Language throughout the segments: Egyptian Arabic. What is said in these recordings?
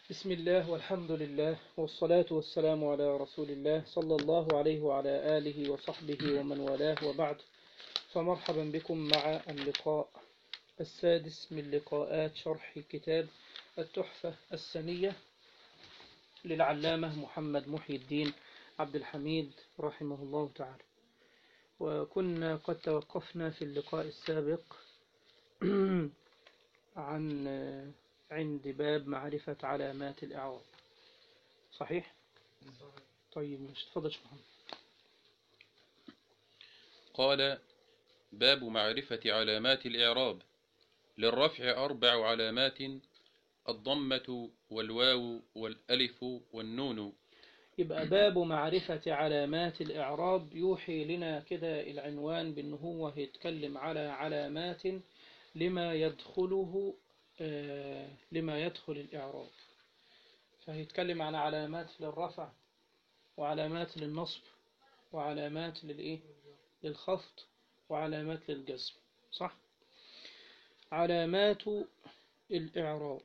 بسم الله والحمد لله والصلاة والسلام على رسول الله صلى الله عليه وعلى آله وصحبه ومن والاه وبعد فمرحبا بكم مع اللقاء السادس من لقاءات شرح كتاب التحفة السنية للعلامة محمد محي الدين عبد الحميد رحمه الله تعالى وكنا قد توقفنا في اللقاء السابق عن عند باب معرفة علامات الإعراب صحيح؟ طيب مش تفضل شيخ محمد قال باب معرفة علامات الإعراب للرفع أربع علامات الضمة والواو والألف والنون يبقى باب معرفة علامات الإعراب يوحي لنا كده العنوان بأنه هو هيتكلم على علامات لما يدخله آه لما يدخل الإعراب فهيتكلم عن علامات للرفع وعلامات للنصب وعلامات للإيه للخفض وعلامات للجزم صح علامات الإعراب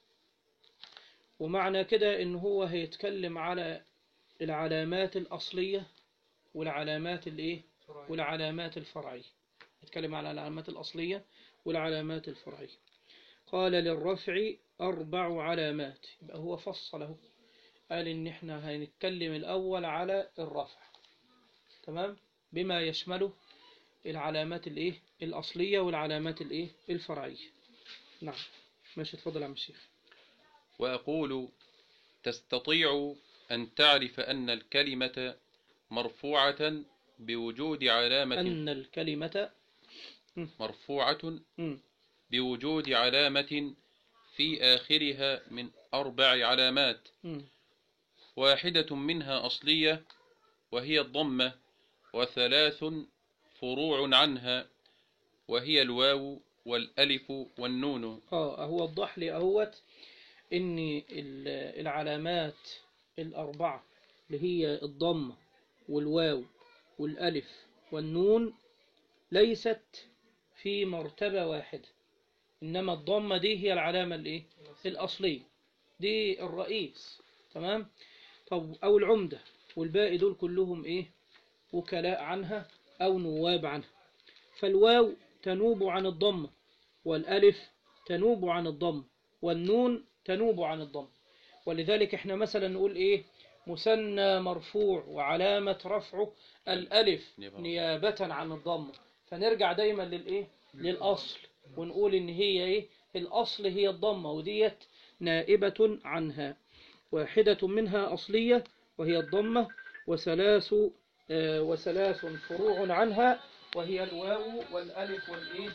ومعنى كده إن هو هيتكلم على العلامات الأصلية والعلامات الإيه والعلامات الفرعية يتكلم على العلامات الأصلية والعلامات الفرعية قال للرفع أربع علامات يبقى هو فصله قال إن إحنا هنتكلم الأول على الرفع تمام بما يشمله العلامات الإيه الأصلية والعلامات الإيه الفرعية نعم ماشي اتفضل يا عم الشيخ وأقول تستطيع أن تعرف أن الكلمة مرفوعة بوجود علامة أن الكلمة مرفوعة مم. بوجود علامة في آخرها من أربع علامات مم. واحدة منها أصلية وهي الضمة وثلاث فروع عنها وهي الواو والألف والنون اه هو وضح لي اهوت ان ال- العلامات الاربعه اللي هي الضمه والواو والالف والنون ليست في مرتبه واحده انما الضمه دي هي العلامه الايه الاصليه دي الرئيس تمام طب او العمده والباقي دول كلهم ايه وكلاء عنها او نواب عنها فالواو تنوب عن الضمه والألف تنوب عن الضم والنون تنوب عن الضم ولذلك احنا مثلا نقول ايه مثنى مرفوع وعلامة رفعه الألف نيابة. نيابة عن الضم فنرجع دايما للإيه للأصل ونقول إن هي إيه الأصل هي الضمة وديت نائبة عنها واحدة منها أصلية وهي الضمة وثلاث آه وثلاث فروع عنها وهي الواو والألف والإيه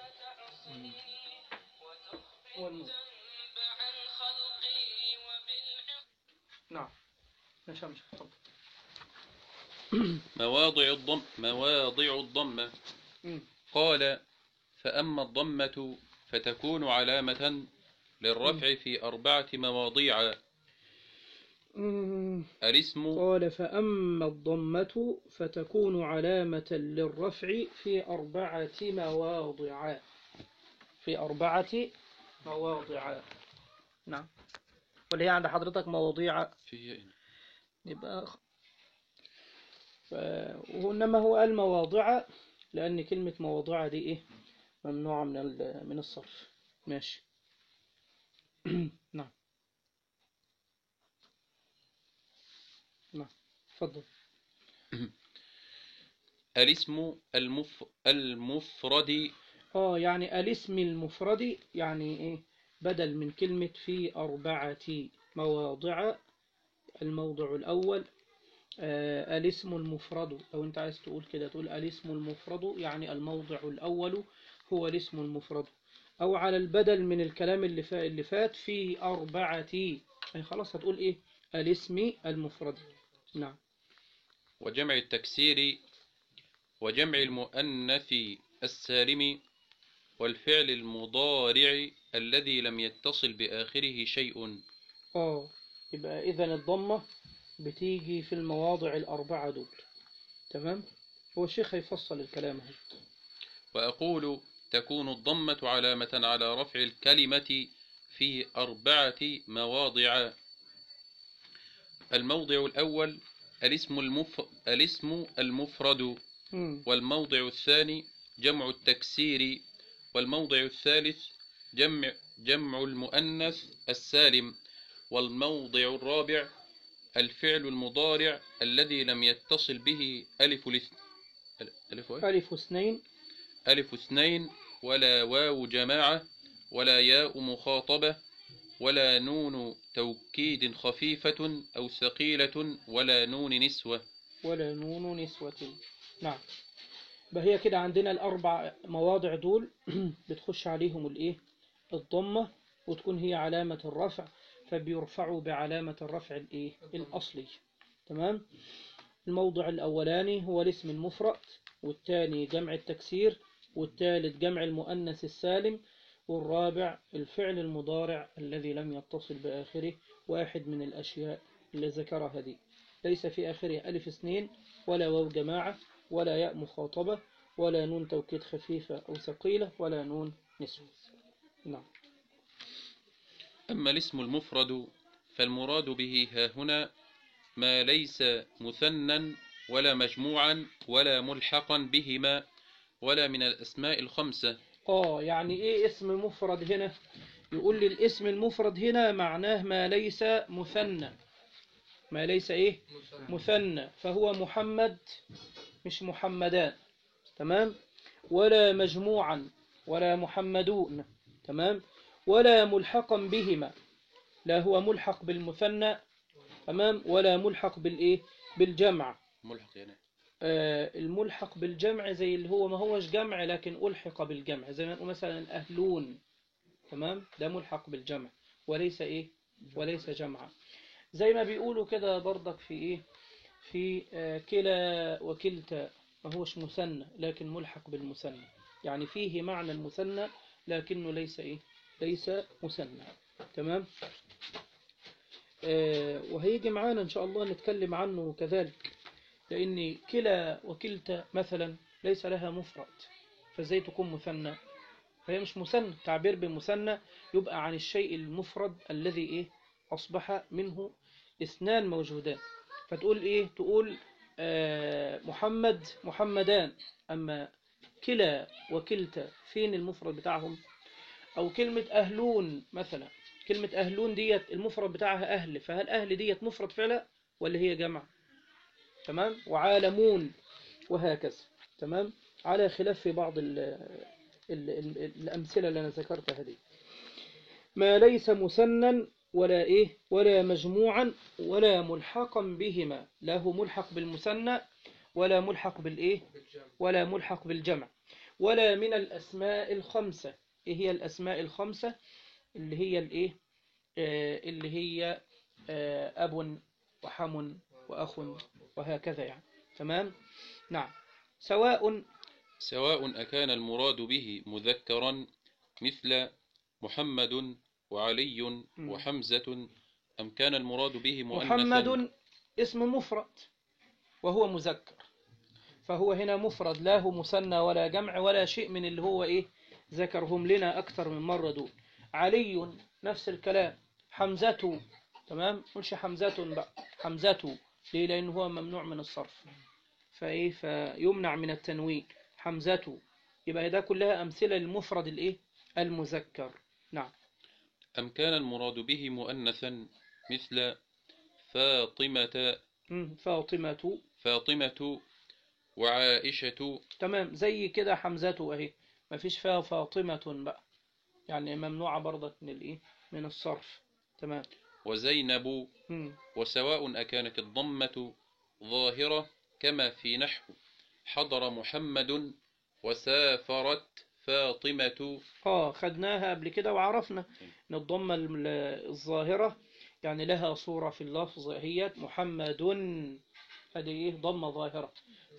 والنون نعم ماشي يا مشايخ، اتفضل مواضع الضم مواضع الضمة مم. قال فأما الضمة فتكون علامة للرفع في أربعة مواضيع مم. الاسم قال فأما الضمة فتكون علامة للرفع في أربعة مواضع في أربعة مواضع نعم واللي هي عند حضرتك مواضيع في يبقى خ- ف... وإنما هو قال مواضع لأن كلمة مواضع دي إيه ممنوعة من ال... من الصرف ماشي نعم نعم اتفضل الاسم المف... المفرد اه يعني الاسم المفرد يعني ايه بدل من كلمة في أربعة مواضع الموضع الأول آه الاسم المفرد لو أنت عايز تقول كده تقول الاسم المفرد يعني الموضع الأول هو الاسم المفرد أو على البدل من الكلام اللي فات, اللي فات في أربعة يعني خلاص هتقول إيه الاسم المفرد نعم وجمع التكسير وجمع المؤنث السالم والفعل المضارع الذي لم يتصل بآخره شيء اه يبقى إذا الضمة بتيجي في المواضع الأربعة دول تمام هو الشيخ هيفصل الكلام اهو وأقول تكون الضمة علامة على رفع الكلمة فيه أربعة مواضع الموضع الأول الاسم, المف... الاسم المفرد مم. والموضع الثاني جمع التكسير والموضع الثالث جمع جمع المؤنث السالم والموضع الرابع الفعل المضارع الذي لم يتصل به ألف الاث- ألف إيه؟ ألف اثنين ألف اثنين ولا واو جماعة ولا ياء مخاطبة ولا نون توكيد خفيفة أو ثقيلة ولا نون نسوة ولا نون نسوة نعم يبقى هي كده عندنا الأربع مواضع دول بتخش عليهم الإيه الضمة وتكون هي علامة الرفع فبيرفعوا بعلامة الرفع الإيه الأصلي تمام الموضع الأولاني هو الاسم المفرد والثاني جمع التكسير والثالث جمع المؤنث السالم والرابع الفعل المضارع الذي لم يتصل بآخره واحد من الأشياء اللي ذكرها دي ليس في آخره ألف اثنين ولا واو جماعة ولا ياء مخاطبة ولا نون توكيد خفيفة أو ثقيلة ولا نون نسوة نعم أما الاسم المفرد فالمراد به ها هنا ما ليس مثنى ولا مجموعا ولا ملحقا بهما ولا من الأسماء الخمسة آه يعني إيه اسم مفرد هنا يقول لي الاسم المفرد هنا معناه ما ليس مثنى ما ليس إيه مثنى فهو محمد مش محمدان تمام ولا مجموعا ولا محمدون تمام ولا ملحقا بهما لا هو ملحق بالمثنى تمام ولا ملحق بالإيه بالجمع ملحق يعني آه، الملحق بالجمع زي اللي هو ما هوش جمع لكن ألحق بالجمع زي ما نقول مثلا أهلون تمام ده ملحق بالجمع وليس إيه وليس جمعا زي ما بيقولوا كده برضك في إيه في آه، كلا وكلتا ما هوش مثنى لكن ملحق بالمثنى يعني فيه معنى المثنى لكنه ليس إيه ليس مثنى تمام آه، وهيجي معانا إن شاء الله نتكلم عنه كذلك لأن كلا وكلتا مثلا ليس لها مفرد فازاي تكون مثنى فهي مش مثنى تعبير بمثنى يبقى عن الشيء المفرد الذي إيه أصبح منه اثنان موجودان فتقول إيه تقول آه محمد محمدان أما كلا وكلتا فين المفرد بتاعهم أو كلمة أهلون مثلا كلمة أهلون ديت المفرد بتاعها أهل فهل أهل ديت مفرد فعلا ولا هي جمع تمام وعالمون وهكذا تمام على خلاف في بعض ال ال ال الأمثلة اللي أنا ذكرتها دي ما ليس مسنا ولا إيه ولا مجموعا ولا ملحقا بهما لا هو ملحق بالمثنى ولا ملحق بالإيه ولا ملحق بالجمع ولا من الأسماء الخمسة إيه هي الأسماء الخمسة اللي هي الإيه آه اللي هي آه أب وحم وأخ وهكذا يعني تمام نعم سواء سواء أكان المراد به مذكرا مثل محمد وعلي وحمزة أم كان المراد به مؤنثا محمد اسم مفرد وهو مذكر فهو هنا مفرد لا هو مثنى ولا جمع ولا شيء من اللي هو إيه ذكرهم لنا أكثر من مرة دول علي نفس الكلام حمزة تمام مش حمزة بقى حمزة ليه لأنه هو ممنوع من الصرف فإيه فيمنع من التنوين حمزة يبقى ده كلها أمثلة للمفرد الإيه المذكر نعم أم كان المراد به مؤنثا مثل فاطمة مم، فاطمة فاطمة وعائشة تمام زي كده حمزة أهي مفيش فيها فاطمة بقى يعني ممنوعة برضك من الإيه من الصرف تمام وزينب مم. وسواء أكانت الضمة ظاهرة كما في نحو حضر محمد وسافرت فاطمة اه خدناها قبل كده وعرفنا ان الضمة ال- الظاهرة يعني لها صورة في اللفظ هي محمد هذه ايه ضمة ظاهرة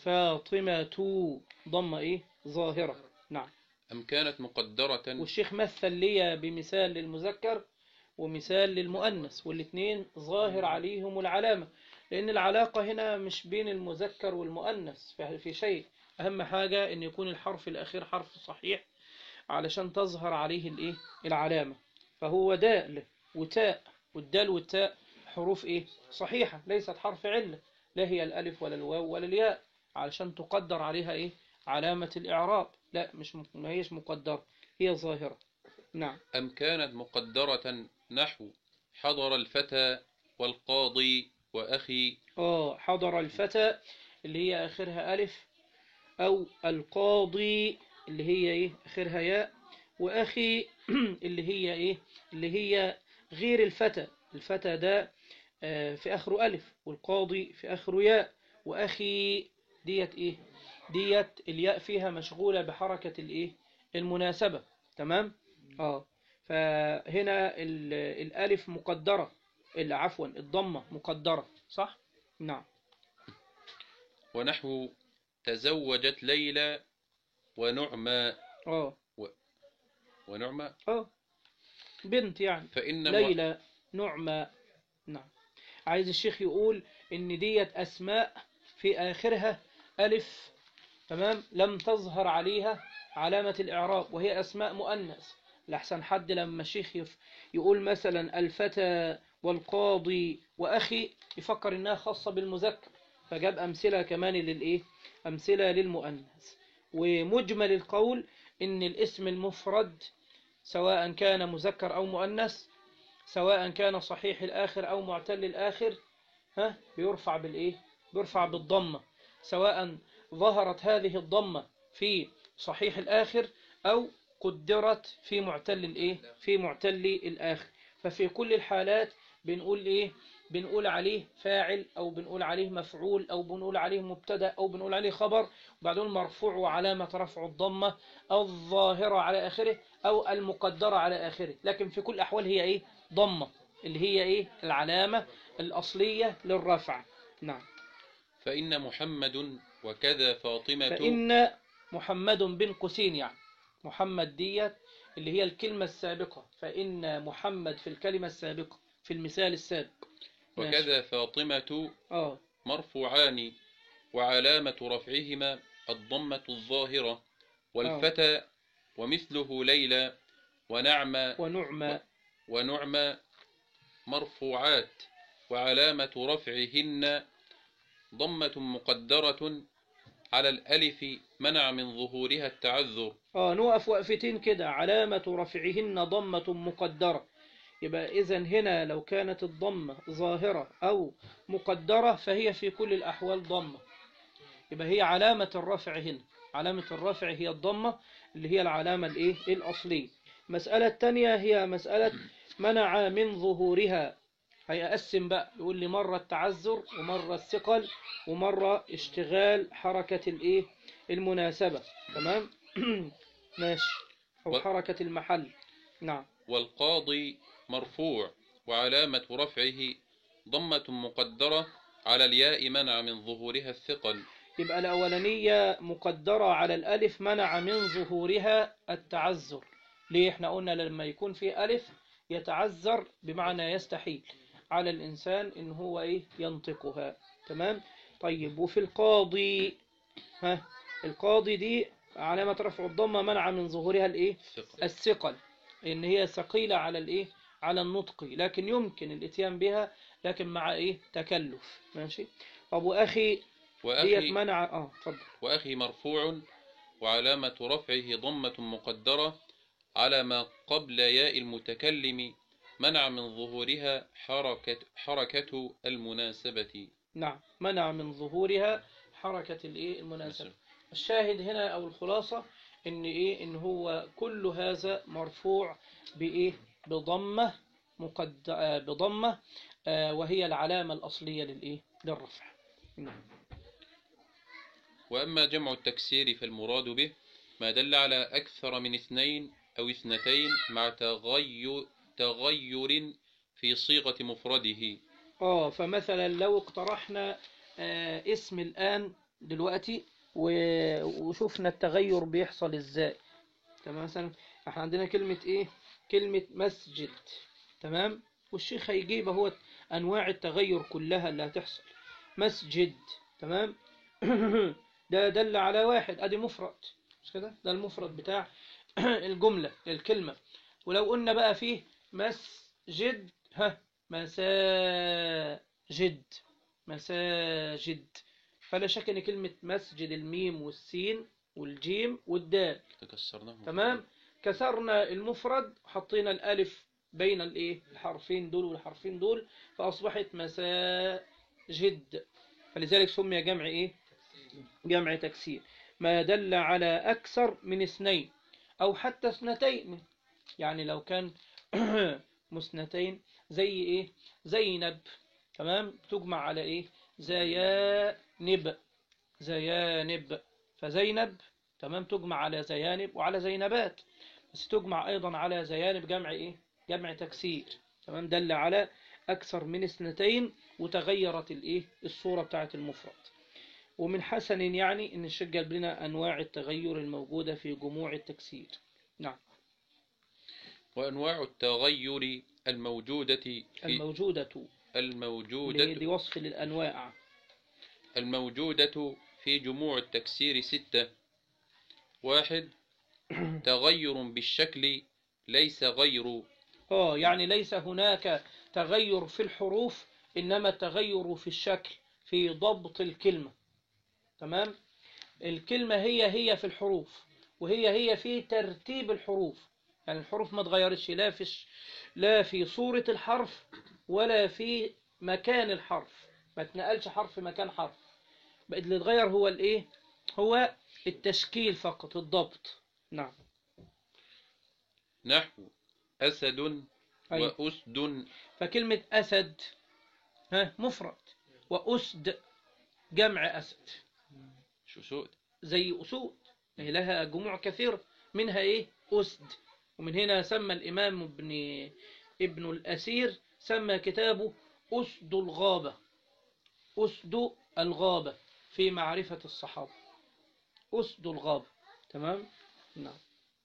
فاطمة ضمة ايه ظاهرة نعم أم كانت مقدرة والشيخ مثل لي بمثال للمذكر ومثال للمؤنث والاثنين ظاهر عليهم العلامة لأن العلاقة هنا مش بين المذكر والمؤنث في في شيء أهم حاجة أن يكون الحرف الأخير حرف صحيح علشان تظهر عليه الإيه العلامة فهو دال وتاء والدال والتاء حروف ايه صحيحة ليست حرف علة لا هي الألف ولا الواو ولا الياء علشان تقدر عليها ايه علامة الإعراب لا مش م- ما هيش مقدرة هي ظاهرة نعم أم كانت مقدرة نحو حضر الفتى والقاضي وأخي اه حضر الفتى اللي هي آخرها ألف أو القاضي اللي هي إيه آخرها ياء وأخي اللي هي إيه اللي هي غير الفتى الفتى ده آه، في آخره ألف والقاضي في آخره ياء وأخي ديت إيه ديت الياء فيها مشغولة بحركة الإيه المناسبة تمام اه فهنا ال- الألف مقدرة ال- عفوا الضمة مقدرة صح نعم ونحو تزوجت ليلى ونعمى اه ونعمى اه بنت يعني فإن مع- ليلى نعمة نعم عايز الشيخ يقول ان ديت اسماء في اخرها الف تمام لم تظهر عليها علامة الاعراب وهي اسماء مؤنث لحسن حد لما الشيخ يف- يقول مثلا الفتى والقاضي واخي يفكر انها خاصة بالمذكر فجاب امثلة كمان للايه امثلة للمؤنث ومجمل القول ان الاسم المفرد سواء كان مذكر أو مؤنث سواء كان صحيح الآخر أو معتل الآخر ها بيرفع بالإيه؟ بيرفع بالضمة سواء ظهرت هذه الضمة في صحيح الآخر أو قدرت في معتل الإيه؟ في معتل الآخر ففي كل الحالات بنقول إيه؟ بنقول عليه فاعل أو بنقول عليه مفعول أو بنقول عليه مبتدأ أو بنقول عليه خبر وبعدين مرفوع وعلامة رفع الضمة الظاهرة على آخره أو المقدرة على آخره لكن في كل الأحوال هي إيه ضمة اللي هي إيه العلامة الأصلية للرفع نعم فإن محمد وكذا فاطمة فإن محمد بن قسين يعني محمد ديت اللي هي الكلمة السابقة فإن محمد في الكلمة السابقة في المثال السابق ماشي. وكذا فاطمة آه مرفوعان وعلامة رفعهما الضمة الظاهرة والفتى ومثله ليلى ونعمى ونعمة ونعمى مرفوعات وعلامة رفعهن ضمة مقدرة على الألف منع من ظهورها التعذر آه نقف وقفتين كده علامة رفعهن ضمة مقدرة يبقى إذا هنا لو كانت الضمة ظاهرة أو مقدرة فهي في كل الأحوال ضمة يبقى هي علامة الرفع هنا علامة الرفع هي الضمة اللي هي العلامة الإيه الأصلية مسألة تانية هي مسألة منع من ظهورها هيقسم بقى يقول لي مرة التعذر ومرة الثقل ومرة اشتغال حركة الإيه المناسبة تمام ماشي أو و- حركة المحل نعم والقاضي مرفوع وعلامة رفعه ضمة مقدرة على الياء منع من ظهورها الثقل يبقى الأولانية مقدرة على الألف منع من ظهورها التعذر ليه احنا قلنا لما يكون في ألف يتعذر بمعنى يستحيل على الإنسان إن هو إيه ينطقها تمام طيب وفي القاضي ها القاضي دي علامة رفع الضمة منع من ظهورها الإيه الثقل الثقل إن هي ثقيلة على الإيه على النطق لكن يمكن الإتيان بها لكن مع إيه تكلف ماشي طب وأخي ديت وأخي, منع اه اتفضل وأخي مرفوع وعلامة رفعه ضمة مقدرة على ما قبل ياء المتكلم منع من ظهورها حركة, حركة المناسبة نعم منع من ظهورها حركة الايه المناسبة الشاهد هنا او الخلاصة ان ايه ان هو كل هذا مرفوع بايه بضمة مقد... آه، بضمة آه، وهي العلامة الأصلية للإيه للرفع نعم وأما جمع التكسير فالمراد به ما دل على أكثر من اثنين أو اثنتين مع تغير, تغير في صيغة مفرده اه فمثلا لو اقترحنا آه اسم الآن دلوقتي و- وشوفنا التغير بيحصل ازاي تمام مثلا احنا عندنا كلمة ايه كلمة مسجد تمام والشيخ هيجيب اهو انواع التغير كلها اللي هتحصل مسجد تمام ده دل على واحد ادي مفرد مش كده ده المفرد بتاع الجملة الكلمة ولو قلنا بقى فيه مسجد ها مساجد مساجد فلا شك ان كلمة مسجد الميم والسين والجيم والدال تكسرناه تمام كسرنا المفرد حطينا الالف بين الايه الحرفين دول والحرفين دول فاصبحت مساجد فلذلك سمي جمع ايه جمع تكسير ما دل على اكثر من اثنين او حتى اثنتين يعني لو كان مثنتين زي ايه زينب تمام تجمع على ايه زيانب زيانب فزينب تمام تجمع على زيانب وعلى زينبات بس تجمع أيضا على زيانب جمع إيه؟ جمع تكسير تمام دل على أكثر من اثنتين وتغيرت الإيه؟ الصورة بتاعت المفرد ومن حسن يعني إن الشيخ جاب لنا أنواع التغير الموجودة في جموع التكسير نعم وأنواع التغير الموجودة في الموجودة اللي هي الموجودة دي وصف للأنواع الموجودة في جموع التكسير ستة واحد تغير بالشكل ليس غير اه يعني ليس هناك تغير في الحروف إنما تغير في الشكل في ضبط الكلمة تمام الكلمة هي هي في الحروف وهي هي في ترتيب الحروف يعني الحروف ما اتغيرتش لا في الش- لا في صورة الحرف ولا في مكان الحرف ما اتنقلش حرف مكان حرف بقى اللي اتغير هو الايه هو التشكيل فقط الضبط نعم نحو أسد أيوة. وأسد فكلمة أسد ها مفرد وأسد جمع أسد شو سود زي أسود هي لها جموع كثيرة منها إيه أسد ومن هنا سمى الإمام ابن ابن الأسير سمى كتابه أسد الغابة أسد الغابة في معرفة الصحابة أسد الغابة تمام نعم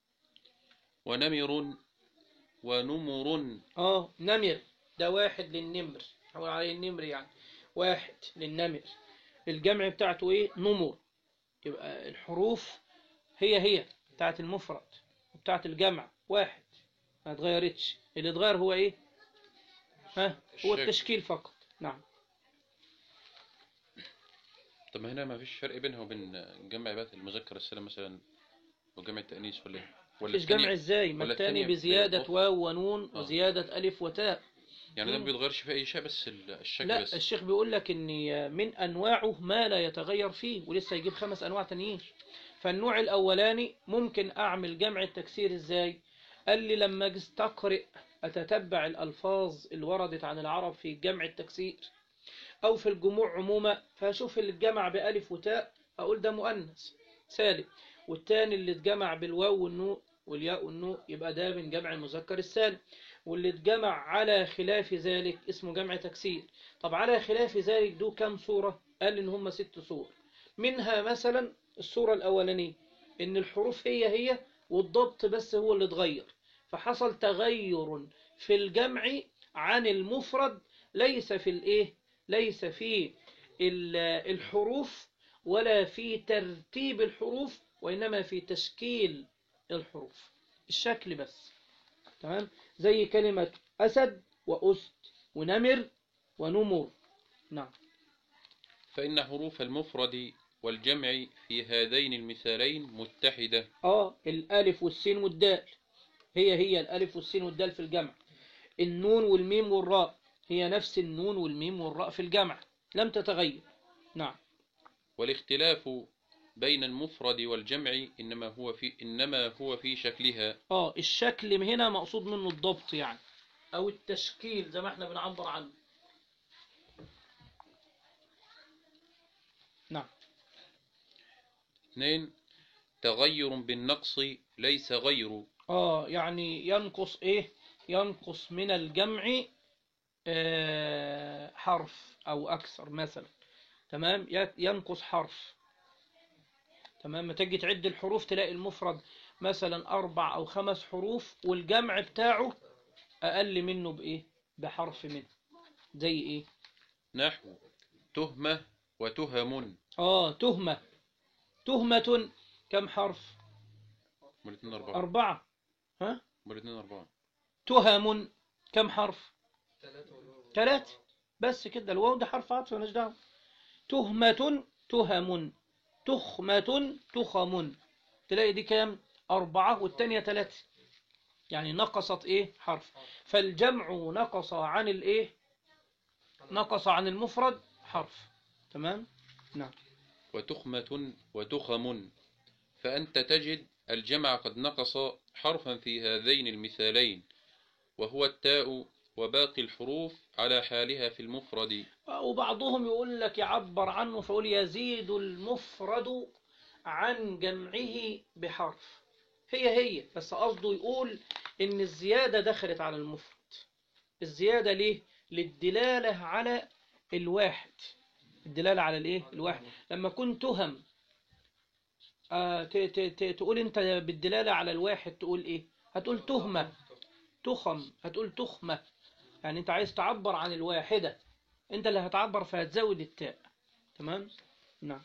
ونمر ونمر اه نمر ده واحد للنمر هو عليه النمر يعني واحد للنمر الجمع بتاعته ايه نمر يبقى الحروف هي هي بتاعت المفرد وبتاعت الجمع واحد ما اتغيرتش اللي اتغير هو ايه ها هو الشكل. التشكيل فقط نعم طب ما هنا ما فيش فرق بينها وبين جمع بات المذكر السلام مثلا وجمع التأنيث ولا إيه؟ ولا مفيش التانية- جمع ازاي ما ولا التاني التانية بزيادة بتبقى- واو ونون آه. وزيادة ألف وتاء يعني ده مم. ما بيتغيرش في أي شيء بس ال- الشكل لا بس الشيخ بيقول لك ان من انواعه ما لا يتغير فيه ولسه يجيب خمس انواع تانيين فالنوع الاولاني ممكن اعمل جمع التكسير ازاي قال لي لما اجي استقرئ اتتبع الالفاظ اللي وردت عن العرب في جمع التكسير او في الجموع عموما فاشوف اللي اتجمع بالف وتاء اقول ده مؤنث سالم والتاني اللي اتجمع بالواو والنوء والياء والنوء يبقى ده من جمع المذكر السالم واللي اتجمع على خلاف ذلك اسمه جمع تكسير طب على خلاف ذلك دول كم صورة قال ان هم ست صور منها مثلا الصورة الاولانية ان الحروف هي هي والضبط بس هو اللي اتغير فحصل تغير في الجمع عن المفرد ليس في الايه ليس في ال- الحروف ولا في ترتيب الحروف وانما في تشكيل الحروف الشكل بس تمام زي كلمة أسد وأسد ونمر ونمر نعم فإن حروف المفرد والجمع في هذين المثالين متحدة آه الألف والسين والدال هي هي الألف والسين والدال في الجمع النون والميم والراء هي نفس النون والميم والراء في الجمع لم تتغير نعم والاختلاف بين المفرد والجمع إنما هو في إنما هو في شكلها آه الشكل هنا مقصود منه الضبط يعني أو التشكيل زي ما احنا بنعبر عنه نعم اثنين تغير بالنقص ليس غير اه يعني ينقص ايه ينقص من الجمع آه حرف او اكثر مثلا تمام ي- ينقص حرف تمام ما تيجي تعد الحروف تلاقي المفرد مثلا اربع او خمس حروف والجمع بتاعه اقل منه بايه بحرف منه زي ايه نحو تهمة وتهم اه تهمة تهمة كم حرف الاثنين أربعة أربعة ها الاثنين أربعة تهم كم حرف ثلاثة بس كده الواو ده حرف عطف مالناش دعوة تهمة تهم تخمة تخم تلاقي دي كام أربعة والتانية ثلاثة يعني نقصت إيه حرف فالجمع نقص عن الإيه نقص عن المفرد حرف تمام نعم وتخمة وتخم فأنت تجد الجمع قد نقص حرفا في هذين المثالين وهو التاء وباقي الحروف على حالها في المفرد وبعضهم يقول لك يعبر عنه فيقول يزيد المفرد عن جمعه بحرف هي هي بس قصده يقول ان الزيادة دخلت على المفرد الزيادة ليه للدلالة على الواحد الدلالة على الايه الواحد لما كنت تهم آه ت- ت- ت- تقول انت بالدلالة على الواحد تقول ايه هتقول تهمة تخم هتقول تخمة يعني انت عايز تعبر عن الواحدة انت اللي هتعبر فهتزود التاء تمام نعم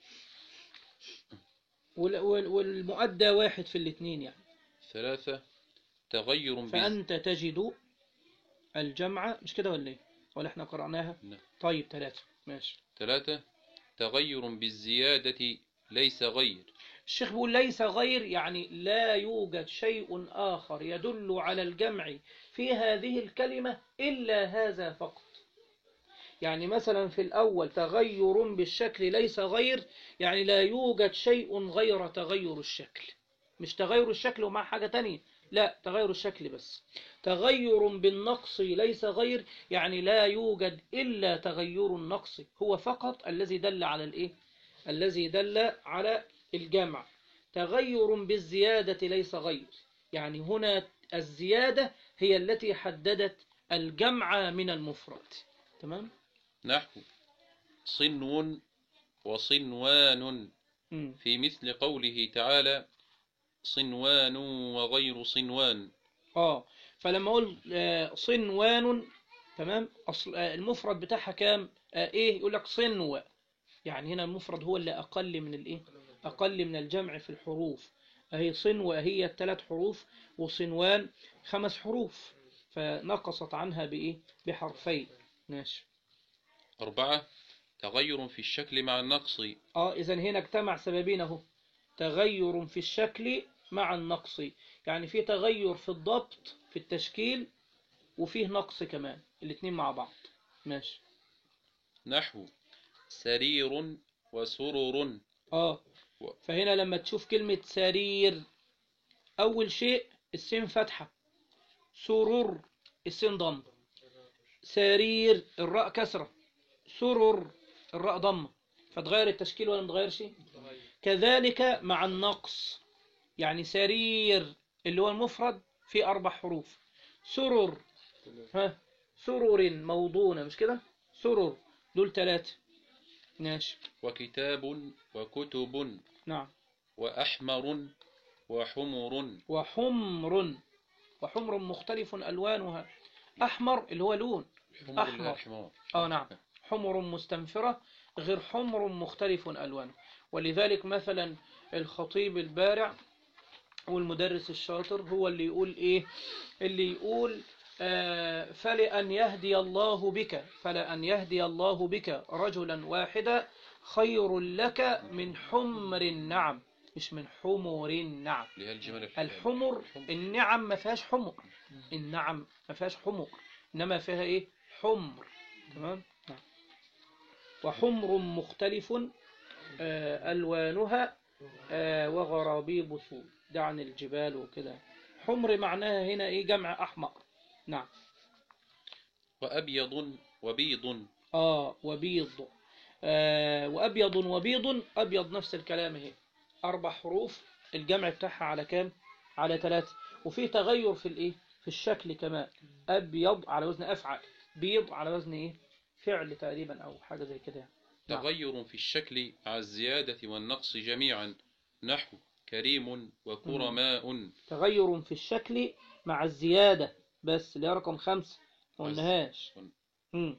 وال- وال- والمؤدى واحد في الاثنين يعني ثلاثة تغير بز... فأنت تجد الجمع مش كده ولا ايه ولا احنا قرأناها نعم. طيب ثلاثة ماشي ثلاثة تغير بالزيادة ليس غير الشيخ بيقول ليس غير يعني لا يوجد شيء آخر يدل على الجمع في هذه الكلمة إلا هذا فقط يعني مثلا في الأول تغير بالشكل ليس غير يعني لا يوجد شيء غير تغير الشكل مش تغير الشكل ومع حاجة تانية لا تغير الشكل بس تغير بالنقص ليس غير يعني لا يوجد إلا تغير النقص هو فقط الذي دل على الإيه الذي دل على الجمع تغير بالزيادة ليس غير يعني هنا الزيادة هي التي حددت الجمع من المفرد تمام نحو صنو وصنوان مم. في مثل قوله تعالى صنوان وغير صنوان اه فلما اقول آه، صنوان تمام اصل آه، المفرد بتاعها كام آه، ايه يقول لك صنو يعني هنا المفرد هو اللي اقل من الايه اقل من الجمع في الحروف اهي صنو هي الثلاث حروف وصنوان خمس حروف فنقصت عنها بايه بحرفين ماشي أربعة تغير في الشكل مع النقص اه اذا هنا اجتمع سببين اهو تغير في الشكل مع النقص يعني في تغير في الضبط في التشكيل وفيه نقص كمان الاتنين مع بعض ماشي نحو سرير وسرر اه و- فهنا لما تشوف كلمة سرير اول شيء السين فتحة سرر السين ضم سرير الراء كسرة سرر الراء ضمة فتغير التشكيل ولا متغيرش كذلك مع النقص يعني سرير اللي هو المفرد فيه أربع حروف سرر ها سرر موضونة مش كده سرر دول ثلاثة ماشي وكتاب وكتب نعم وأحمر وحمر وحمر وحمر مختلف ألوانها أحمر اللي هو لون حمر أحمر. لا حمار اه نعم حمر مستنفرة غير حمر مختلف ألوانه ولذلك مثلا الخطيب البارع والمدرس الشاطر هو اللي يقول ايه اللي يقول آه فلأن يهدي الله بك فلأن يهدي الله بك رجلا واحدا خير لك من حمر النعم مش من حمر النعم اللي هي الجمال الحمار. الحمر النعم ما فيهاش حمر النعم ما فيهاش حمر انما فيها ايه حمر تمام نعم. وحمر مختلف آه، الوانها آه، وغرابيب سود ده عن الجبال وكده حمر معناها هنا ايه جمع احمر نعم وأبيض وبيض اه وبيض آه وابيض وبيض ابيض نفس الكلام اهي اربع حروف الجمع بتاعها على كام على ثلاثة وفي تغير في الايه في الشكل كمان ابيض على وزن افعل بيض على وزن ايه فعل تقريبا او حاجة زي كده يعني. نعم. تغير في الشكل مع الزيادة والنقص جميعا نحو كريم وكرماء تغير في الشكل مع الزيادة بس اللي هي رقم خمسة ما قلناهاش مم.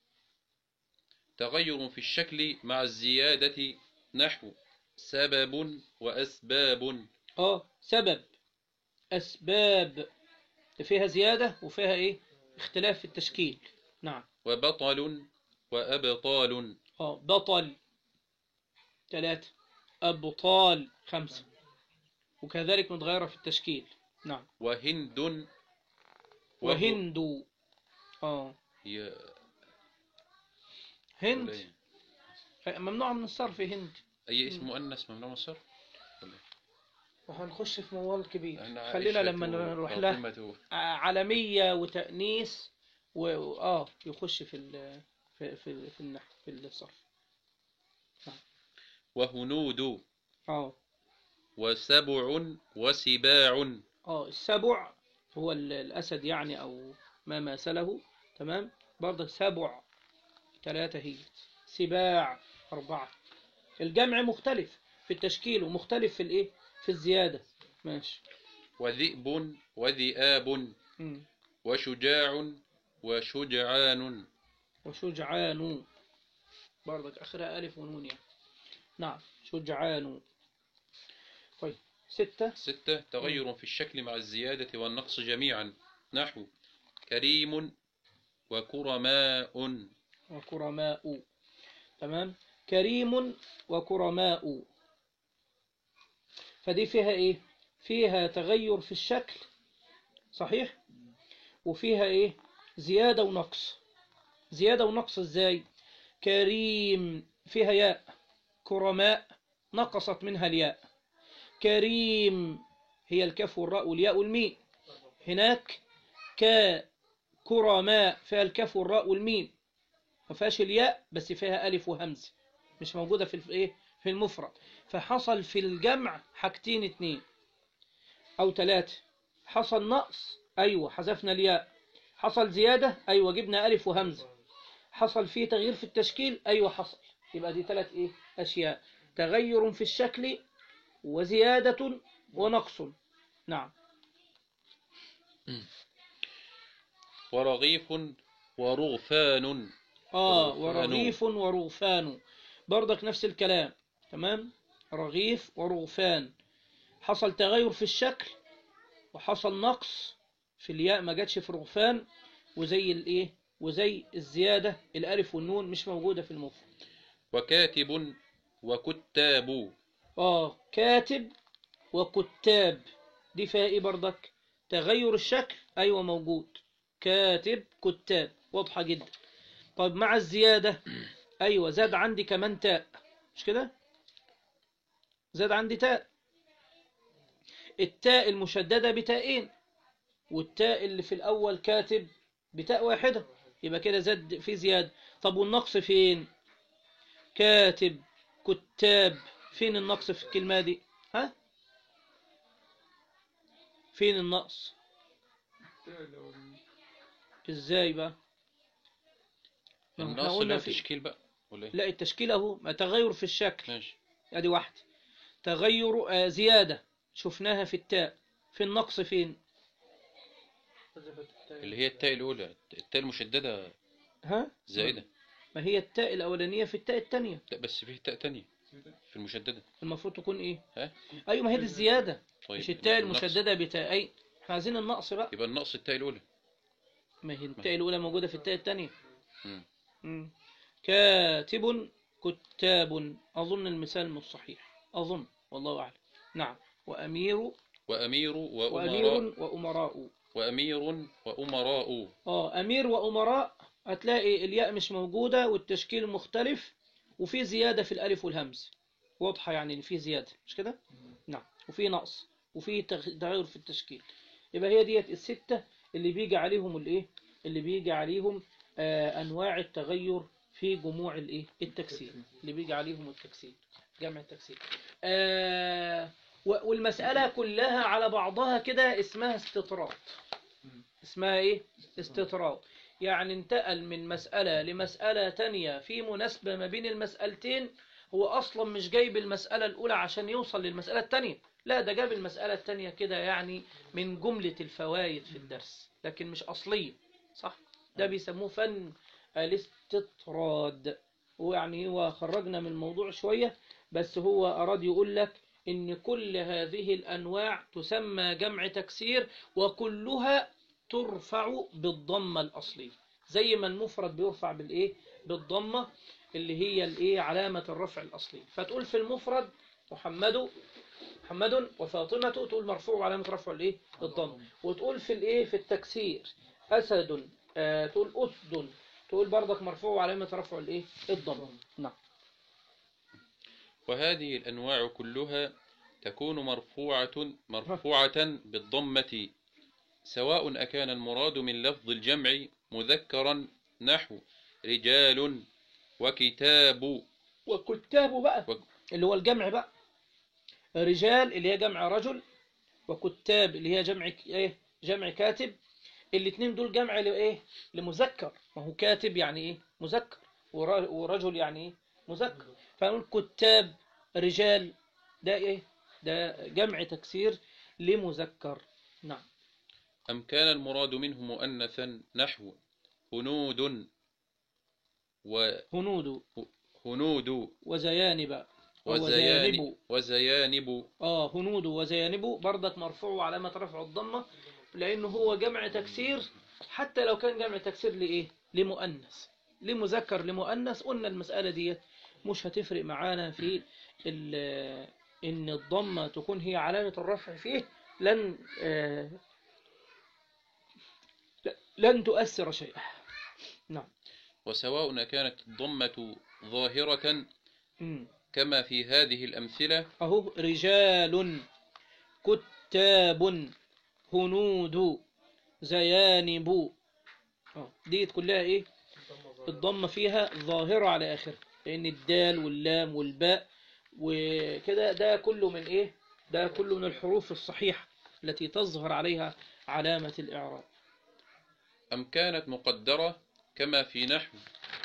تغير في الشكل مع الزيادة نحو سبب وأسباب اه سبب اسباب فيها زيادة وفيها ايه اختلاف في التشكيل نعم وبطل وأبطال اه بطل ثلاثة أبطال خمسة وكذلك متغيرة في التشكيل نعم وهند وهو- وهند اه هي هند ولا إيه؟ ممنوع من الصرف هند أي اسم مؤنث ممنوع من الصرف ولا إيه؟ وهنخش في موال كبير أنا خلينا عائشة لما نروح لها وفاطمة عالمية وتأنيث و... اه يخش في ال... في في, في النحو في الصرف وهنود اه وسبع وسباع اه السبع هو ال- الأسد يعني أو ما ماثله تمام برضه سبع ثلاثة هي سباع أربعة الجمع مختلف في التشكيل ومختلف في الإيه في الزيادة ماشي وذئب وذئاب مم. وشجاع وشجعان وشجعان برضك آخرها ألف ونون يعني نعم شجعان طيب ستة ستة تغير في الشكل مع الزيادة والنقص جميعا نحو كريم وكرماء وكرماء تمام كريم وكرماء فدي فيها ايه فيها تغير في الشكل صحيح وفيها ايه زيادة ونقص زيادة ونقص ازاي كريم فيها ياء كرماء نقصت منها الياء كريم هي الكاف والراء والياء والميم هناك ككرماء فيها الكاف والراء والميم ما فيهاش الياء بس فيها ألف وهمزة مش موجودة في الف- ايه في المفرد فحصل في الجمع حاجتين اتنين أو ثلاثة حصل نقص أيوة حذفنا الياء حصل زيادة أيوة جبنا ألف وهمزة حصل فيه تغيير في التشكيل أيوة حصل يبقى دي ثلاث إيه أشياء تغير في الشكل وزيادة ونقص نعم ورغيف ورغفان آه ورغفان. ورغيف ورغفان برضك نفس الكلام تمام رغيف ورغفان حصل تغير في الشكل وحصل نقص في الياء ما جاتش في رغفان وزي الايه وزي الزيادة الألف والنون مش موجودة في المفرد وكاتب وكتاب آه كاتب وكتاب دي فيها إيه برضك تغير الشكل أيوة موجود كاتب كتاب واضحة جدا طب مع الزيادة أيوة زاد عندي كمان تاء مش كده زاد عندي تاء التاء المشددة بتاءين والتاء اللي في الأول كاتب بتاء واحدة يبقى كده زاد في زيادة طب والنقص فين كاتب كتاب فين النقص في الكلمة دي ها فين النقص ازاي بقى ما احنا النقص قلنا لا في- تشكيل بقى ولا ايه لا التشكيل اهو ما تغير في الشكل ماشي ادي واحدة تغير آه، زيادة شفناها في التاء في النقص فين اللي هي التاء الأولى التاء المشددة ها زائدة ما هي التاء الأولانية في التاء التانية لا بس فيه تاء تانية في المشددة المفروض تكون ايه ها ايوه ما هي دي الزيادة طيب مش التاء النقص. المشددة بتاء احنا عايزين النقص بقى يبقى النقص التاء الأولى ما هي التاء الأولى موجودة في التاء التانية مم. مم. كاتب كتاب أظن المثال مش صحيح أظن والله أعلم نعم وأمير وأمير وأمير وأمراء وأمراء وأمير وأمراء آه أمير وأمراء هتلاقي الياء مش موجودة والتشكيل مختلف وفي زيادة في الألف والهمز واضحة يعني إن في زيادة مش كده؟ نعم وفي نقص وفي تغ- تغير في التشكيل يبقى هي ديت الستة اللي بيجي عليهم الإيه؟ اللي بيجي عليهم آه أنواع التغير في جموع الإيه؟ التكسير اللي بيجي عليهم التكسير جمع التكسير آه و- والمسألة كلها على بعضها كده اسمها استطراد اسمها ايه استطراد يعني انتقل من مسألة لمسألة تانية في مناسبة ما بين المسألتين هو أصلا مش جايب المسألة الأولى عشان يوصل للمسألة التانية لا ده جاب المسألة التانية كده يعني من جملة الفوائد في الدرس لكن مش أصلية صح ده بيسموه فن الاستطراد ويعني هو خرجنا من الموضوع شوية بس هو أراد يقول لك إن كل هذه الأنواع تسمى جمع تكسير وكلها ترفع بالضمة الأصلية زي ما المفرد بيرفع بالإيه بالضمة اللي هي الإيه علامة الرفع الأصلية فتقول في المفرد محمد محمد وفاطمة تقول مرفوع علامة رفع الإيه الضم وتقول في الإيه في التكسير أسد آه تقول أسد تقول برضك مرفوع علامة رفع الإيه الضم نعم وهذه الأنواع كلها تكون مرفوعة مرفوعة بالضمة سواء أكان المراد من لفظ الجمع مذكرا نحو رجال وكتاب وكتاب بقى وك- اللي هو الجمع بقى رجال اللي هي جمع رجل وكتاب اللي هي جمع ك- ايه جمع كاتب الاثنين دول جمع لايه لمذكر ما هو كاتب يعني ايه مذكر ور- ورجل يعني ايه مذكر فنقول كتاب رجال ده ايه ده جمع تكسير لمذكر نعم أم كان المراد منه مؤنثا نحو هنود هنود وهنود وزيانب وزيانب وزيانب اه هنود وزيانب بردك مرفوع وعلامة رفع الضمة لأنه هو جمع تكسير حتى لو كان جمع تكسير لإيه لمؤنث لمذكر لمؤنث قلنا المسألة دي مش هتفرق معانا في ال- إن الضمة تكون هي علامة الرفع فيه لن آه لن تؤثر شيئا نعم وسواء كانت الضمة ظاهرة مم. كما في هذه الأمثلة أهو رجال كتاب هنود زيانب آه، ديت كلها ايه الضمة فيها ظاهرة على آخر لأن الدال واللام والباء وكده ده كله من ايه ده كله من الحروف الصحيحة التي تظهر عليها علامة الإعراب أم كانت مقدرة كما في نحو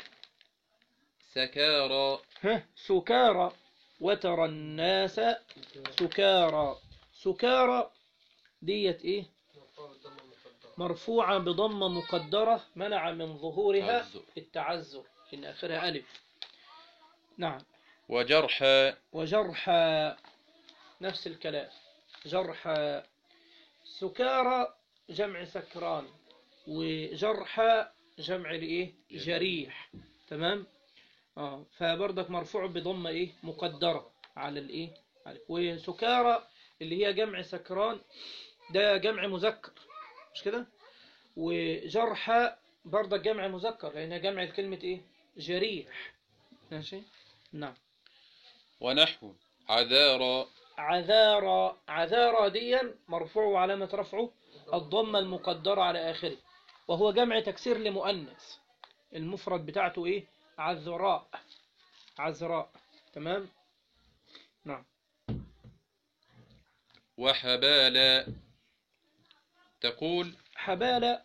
سكارى ها سكارى وترى الناس سكارى سكارى ديت ايه مرفوعة بضمة مقدرة منع من ظهورها تعذر. التعذر إن آخرها ألف نعم وجرحى وجرحى نفس الكلام جرحى سكارى جمع سكران وجرحى جمع لإيه جريح تمام اه فبرضك مرفوع بضمة إيه مقدرة على الإيه على وسكارى اللي هي جمع سكران ده جمع مذكر مش كده وجرحى برضك جمع مذكر لأنها جمع كلمة إيه جريح ماشي نعم ونحو عذارى عذارى عذارى ديا مرفوع وعلامة رفعه الضمة المقدرة على آخره وهو جمع تكسير لمؤنث المفرد بتاعته إيه عذراء عذراء تمام نعم وحبالا تقول حبالة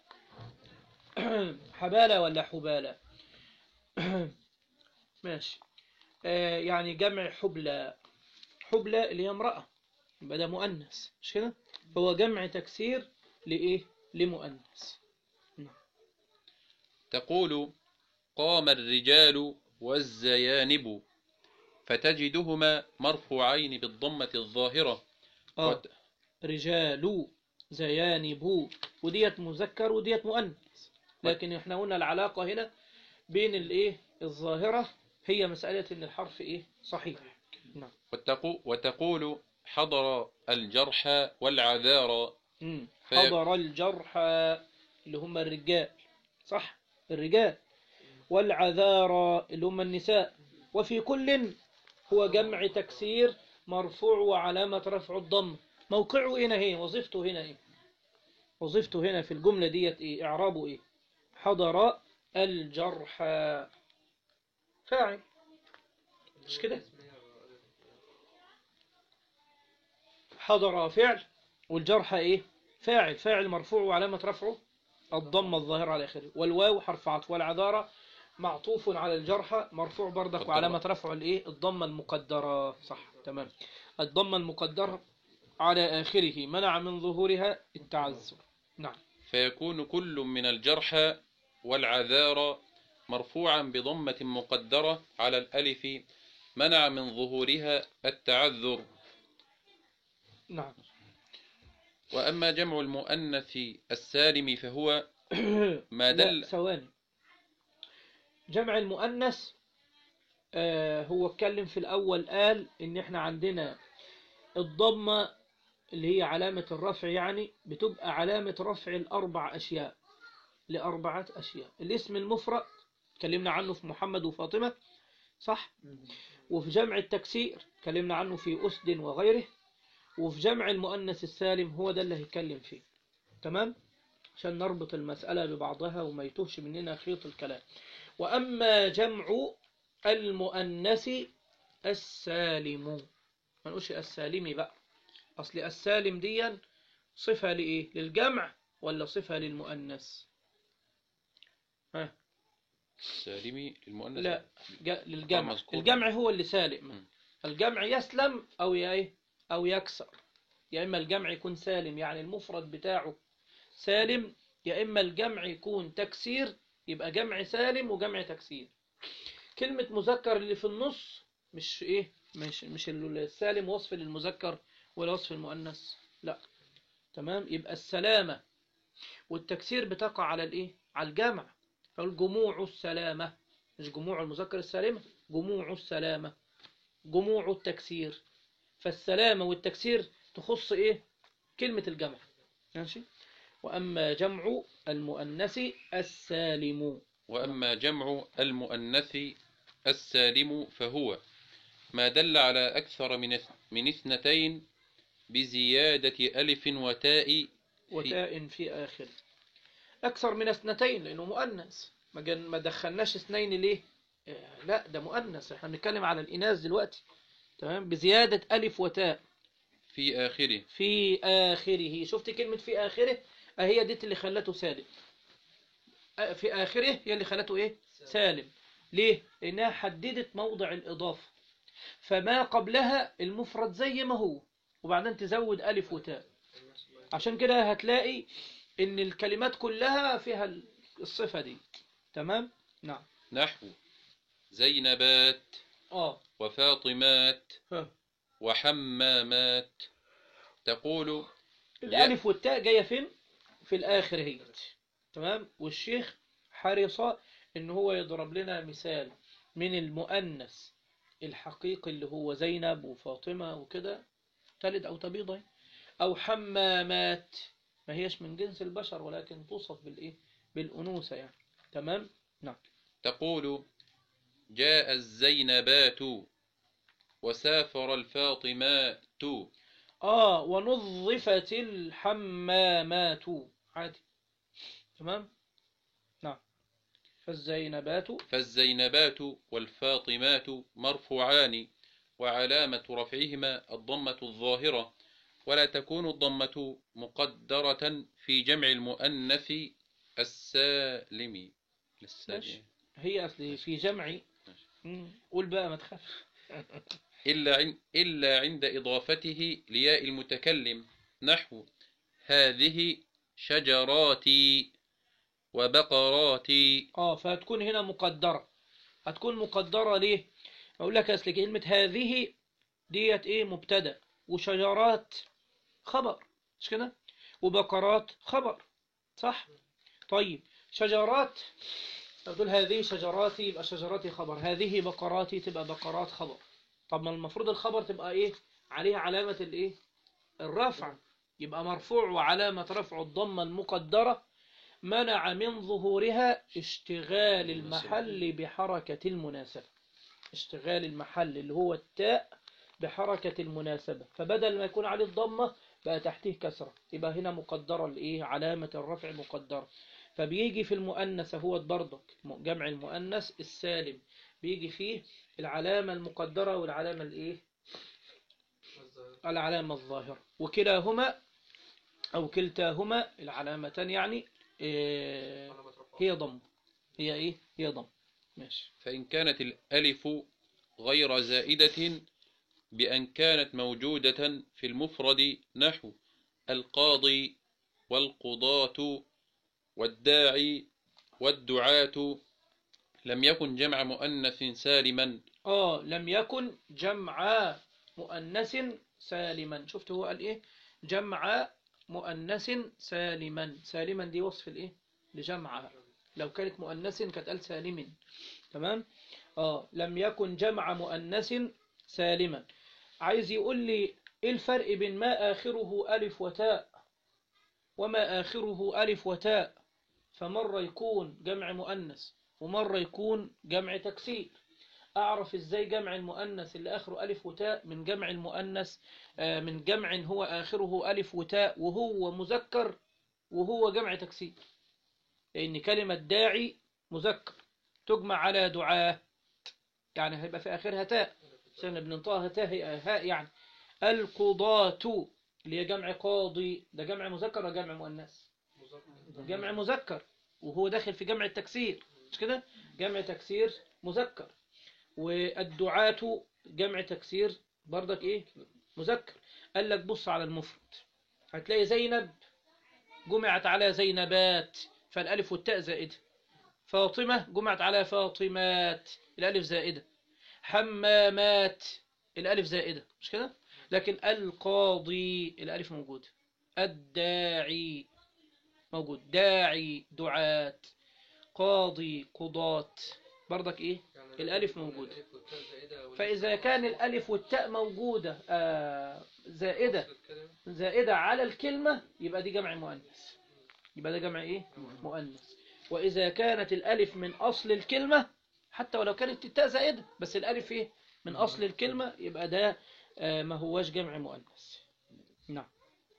حبالة ولا حبالة ماشي آه يعني جمع حبلى حبلى اللي هي امرأة يبقى ده مؤنث مش كده هو جمع تكسير لإيه لمؤنث تقول قام الرجال والزيانب فتجدهما مرفوعين بالضمة الظاهرة آه وت- رجال زيانب وديت مذكر وديت مؤنث لكن احنا قلنا العلاقة هنا بين الايه الظاهرة هي مسألة ان الحرف ايه صحيح نعم وتقو- وتقول حضر الجرحى والعذارى مم. في- حضر الجرحى اللي هم الرجال صح الرجال والعذارى اللي هم النساء وفي كل هو جمع تكسير مرفوع وعلامة رفع الضم موقعه هنا ايه وظيفته هنا ايه وظيفته هنا في الجملة ديت ايه اعرابه ايه حضر الجرحى فاعل مش كده حضر فعل والجرح ايه فاعل فاعل مرفوع وعلامة رفعه الضمة الظاهرة على آخره والواو حرف عطف والعذارة معطوف على الجرح مرفوع بردك الضمة. وعلامة رفعه الايه الضمة المقدرة صح تمام الضمة المقدرة على آخره منع من ظهورها التعذر نعم فيكون كل من الجرحى والعذارى مرفوعا بضمة مقدرة على الألف منع من ظهورها التعذر نعم وأما جمع المؤنث السالم فهو ما لا دل ثواني جمع المؤنث آه هو اتكلم في الأول قال إن إحنا عندنا الضمة اللي هي علامة الرفع يعني بتبقى علامة رفع الأربع أشياء لأربعة أشياء الاسم المفرد اتكلمنا عنه في محمد وفاطمة صح وفي جمع التكسير اتكلمنا عنه في أسد وغيره وفي جمع المؤنث السالم هو ده اللي هيتكلم فيه تمام عشان نربط المسألة ببعضها وما يتوهش مننا خيط الكلام وأما جمع المؤنث السالم ما نقولش السالم بقى أصل السالم دي صفة لإيه للجمع ولا صفة للمؤنث ها السالم المؤنث لا جا- للجمع مذكور. الجمع هو اللي سالم مم. الجمع يسلم أو ي- إيه؟ أو يكسر يا إما الجمع يكون سالم يعني المفرد بتاعه سالم يا إما الجمع يكون تكسير يبقى جمع سالم وجمع تكسير كلمة مذكر اللي في النص مش إيه مش مش السالم وصف للمذكر ولا وصف المؤنث لا تمام يبقى السلامة والتكسير بتقع على الإيه على الجمع فالجموع السلامة مش جموع المذكر السالمة جموع السلامة جموع التكسير فالسلامة والتكسير تخص إيه كلمة الجمع ماشي وأما جمع المؤنث السالم وأما جمع المؤنث السالم فهو ما دل على أكثر من اث- من اثنتين بزيادة ألف وتاء وتاء في آخر أكثر من اثنتين لأنه مؤنث ما, جن ما دخلناش اثنين ليه آه، لا ده مؤنث احنا بنتكلم على الإناث دلوقتي تمام بزيادة ألف وتاء في آخره في آخره شفت كلمة في آخره أهي ديت اللي خلته سالم آه، في آخره هي اللي خلته إيه سالم ليه لأنها حددت موضع الإضافة فما قبلها المفرد زي ما هو وبعدين تزود ألف وتاء عشان كده هتلاقي إن الكلمات كلها فيها الصفة دي تمام نعم نحو زينبات آه وفاطمات ها. وحمامات تقول الألف والتاء جاية فين في الآخر هي تمام والشيخ حرص إن هو يضرب لنا مثال من المؤنث الحقيقي اللي هو زينب وفاطمة وكده تلد أو تبيض أهي. أو حمامات ما هيش من جنس البشر ولكن توصف بالإيه بالأنوثة يعني تمام نعم تقول جاء الزينبات وسافر الفاطمات آه ونظفت الحمامات عادي تمام نعم فالزينبات فالزينبات والفاطمات مرفوعان وعلامة رفعهما الضمة الظاهرة ولا تكون الضمة مقدرة في جمع المؤنث السالم ماشي. هي أصلي في جمعي مم. قول بقى ما تخافش إلا عن- إلا عند إضافته لياء المتكلم نحو هذه شجراتي وبقراتي اه فهتكون هنا مقدرة هتكون مقدرة ليه اقول لك اصل كلمة هذه ديت ايه مبتدا وشجرات خبر مش كده وبقرات خبر صح طيب شجرات لو تقول هذه شجراتي يبقى شجراتي خبر هذه بقراتي تبقى بقرات خبر طب ما المفروض الخبر تبقى ايه عليها علامة الايه الرفع يبقى مرفوع وعلامة رفع الضمة المقدرة منع من ظهورها اشتغال المحل بحركة المناسبة اشتغال المحل اللي هو التاء بحركة المناسبة فبدل ما يكون عليه الضمة بقى تحتيه كسرة يبقى هنا مقدرة الايه علامة الرفع مقدرة فبيجي في المؤنث هو برضك جمع المؤنث السالم بيجي فيه العلامة المقدرة والعلامة الايه العلامة الظاهرة وكلاهما أو كلتاهما العلامتان يعني إيه هي ضم هي إيه هي ضم ماشي فإن كانت الألف غير زائدة بأن كانت موجودة في المفرد نحو القاضي والقضاة والداعي والدعاة لم يكن جمع مؤنث سالما آه لم يكن جمع مؤنث سالما شفت هو قال إيه جمع مؤنث سالما سالما دي وصف الايه لجمعها لو كانت مؤنث كانت قال سالم تمام اه لم يكن جمع مؤنث سالما عايز يقول لي ايه الفرق بين ما اخره الف وتاء وما اخره الف وتاء فمرة يكون جمع مؤنث ومرة يكون جمع تكسير أعرف إزاي جمع المؤنث اللي آخره ألف وتاء من جمع المؤنث آه، من جمع هو آخره ألف وتاء وهو مذكر وهو جمع تكسير لأن كلمة داعي مذكر تجمع على دعاء يعني هيبقى في آخرها تاء عشان بننطقها تاء هي هاء يعني القضاة اللي هي جمع قاضي ده جمع مذكر ولا جمع مؤنث جمع مذكر وهو داخل في جمع التكسير مش كده جمع تكسير مذكر والدعاة جمع تكسير برضك ايه مذكر قال لك بص على المفرد هتلاقي زينب جمعت على زينبات فالالف والتاء زائده فاطمة جمعت على فاطمات الالف زائده حمامات الالف زائده مش كده لكن القاضي الالف موجوده الداعي موجود داعي دعاة قاضي قضاة برضك ايه الالف موجودة فاذا كان الالف والتاء موجودة آه زائدة زائدة على الكلمة يبقى دي جمع مؤنث يبقى ده جمع ايه مؤنث واذا كانت الالف من اصل الكلمة حتى ولو كانت التاء زائدة بس الالف ايه من اصل الكلمة يبقى ده آه ما هواش جمع مؤنث نعم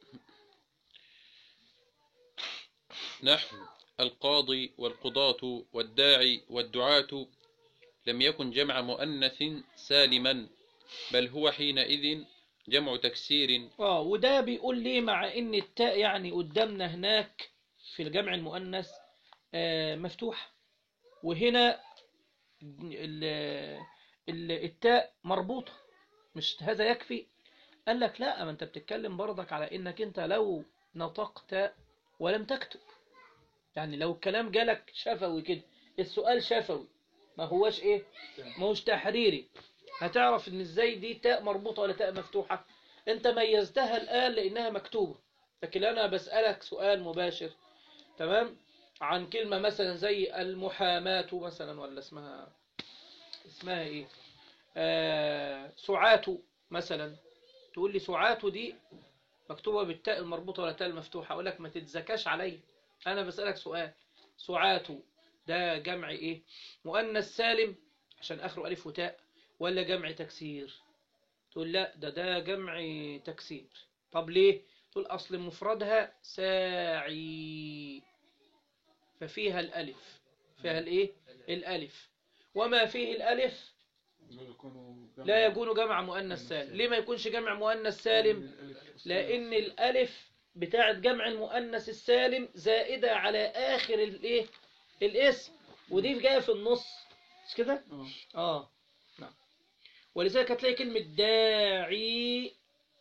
نحو القاضي والقضاة والداعي والدعاة لم يكن جمع مؤنث سالما بل هو حينئذ جمع تكسير اه وده بيقول لي مع ان التاء يعني قدامنا هناك في الجمع المؤنث آه مفتوح وهنا ال- ال- التاء مربوطة مش هذا يكفي قال لك لا ما انت بتتكلم برضك على انك انت لو نطقت ولم تكتب يعني لو الكلام جالك شفوي كده السؤال شفوي ما هوش ايه ما هوش تحريري هتعرف ان ازاي دي تاء مربوطة ولا تاء مفتوحة انت ميزتها الآن لانها مكتوبة لكن انا بسألك سؤال مباشر تمام عن كلمة مثلا زي المحاماة مثلا ولا اسمها اسمها ايه آه سعاة مثلا تقول لي سعاة دي مكتوبة بالتاء المربوطة ولا تاء المفتوحة اقول لك ما تتزكاش عليا انا بسألك سؤال سعاة ده جمع ايه مؤنث سالم عشان اخره الف وتاء ولا جمع تكسير تقول لا ده ده جمع تكسير طب ليه تقول اصل مفردها ساعي ففيها الالف فيها الايه الالف وما فيه الالف لا يكون جمع مؤنث سالم ليه ما يكونش جمع مؤنث سالم لان الالف بتاعت جمع المؤنث السالم زائدة على آخر الايه الاسم ودي جاية في النص مش كده اه نعم ولذلك هتلاقي كلمة داعي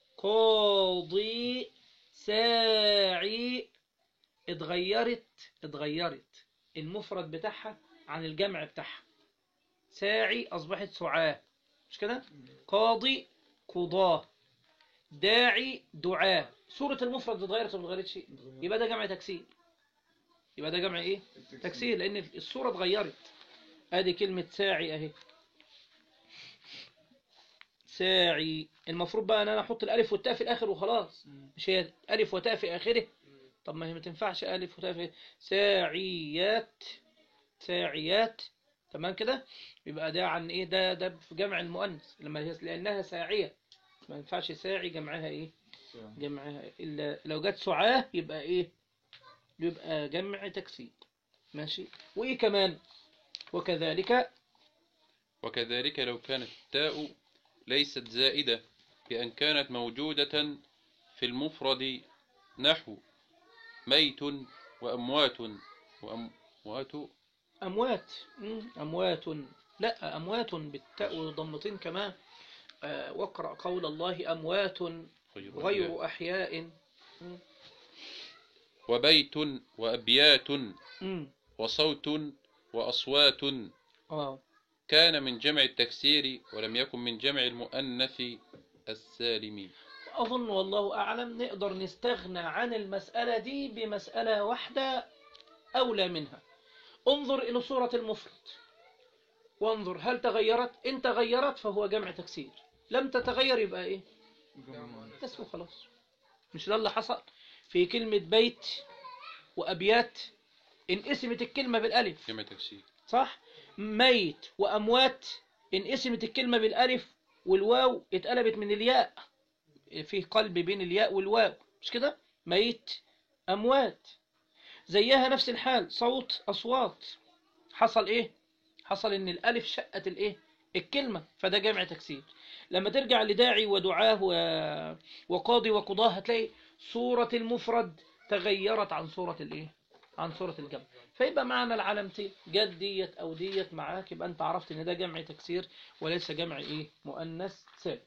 قاضي ساعي اتغيرت اتغيرت المفرد بتاعها عن الجمع بتاعها ساعي أصبحت سعاة مش كده قاضي قضاه داعي دعاء صورة المفرد اتغيرت ولا ما اتغيرتش يبقى ده جمع تكسير يبقى ده جمع ايه تكسير لان الصورة اتغيرت ادي كلمة ساعي اهي ساعي المفروض بقى ان انا احط الالف والتاء في الاخر وخلاص مش هي الف وتاء في اخره طب ما هي ما تنفعش الف وتاء في ساعيات ساعيات تمام كده يبقى ده عن ايه ده ده في جمع المؤنث لما هي لانها ساعيه ما ينفعش ساعي جمعها ايه جمعها إلا لو جت سعاه يبقى إيه يبقى جمع تكسير ماشي وإيه كمان وكذلك وكذلك لو كانت التاء ليست زائدة بأن كانت موجودة في المفرد نحو ميت وأموات وأموات أموات مم، أموات لا أموات بالتاء وضمتين كمان آه، واقرأ قول الله أموات غير أحياء مم، وبيت وأبيات مم، وصوت وأصوات آه كان من جمع التكسير ولم يكن من جمع المؤنث السالم أظن والله أعلم نقدر نستغنى عن المسألة دي بمسألة واحدة أولى منها انظر إلى صورة المفرد وانظر هل تغيرت إن تغيرت فهو جمع تكسير لم تتغير يبقى إيه اسمه خلاص مش ده اللي حصل في كلمة بيت وأبيات انقسمت الكلمة بالألف جمع تكسير صح ميت وأموات انقسمت الكلمة بالألف والواو اتقلبت من الياء في قلب بين الياء والواو مش كده ميت أموات زيها نفس الحال صوت أصوات حصل إيه حصل إن الألف شقت الإيه الكلمة فده جمع تكسير لما ترجع لداعي ودعاه و- وقاضي وقضاه هتلاقي صورة المفرد تغيرت عن صورة الإيه عن صورة الجمع فيبقى معنى العلامتين جد ديت أو ديت معاك يبقى أنت عرفت إن ده جمع تكسير وليس جمع إيه مؤنث سالم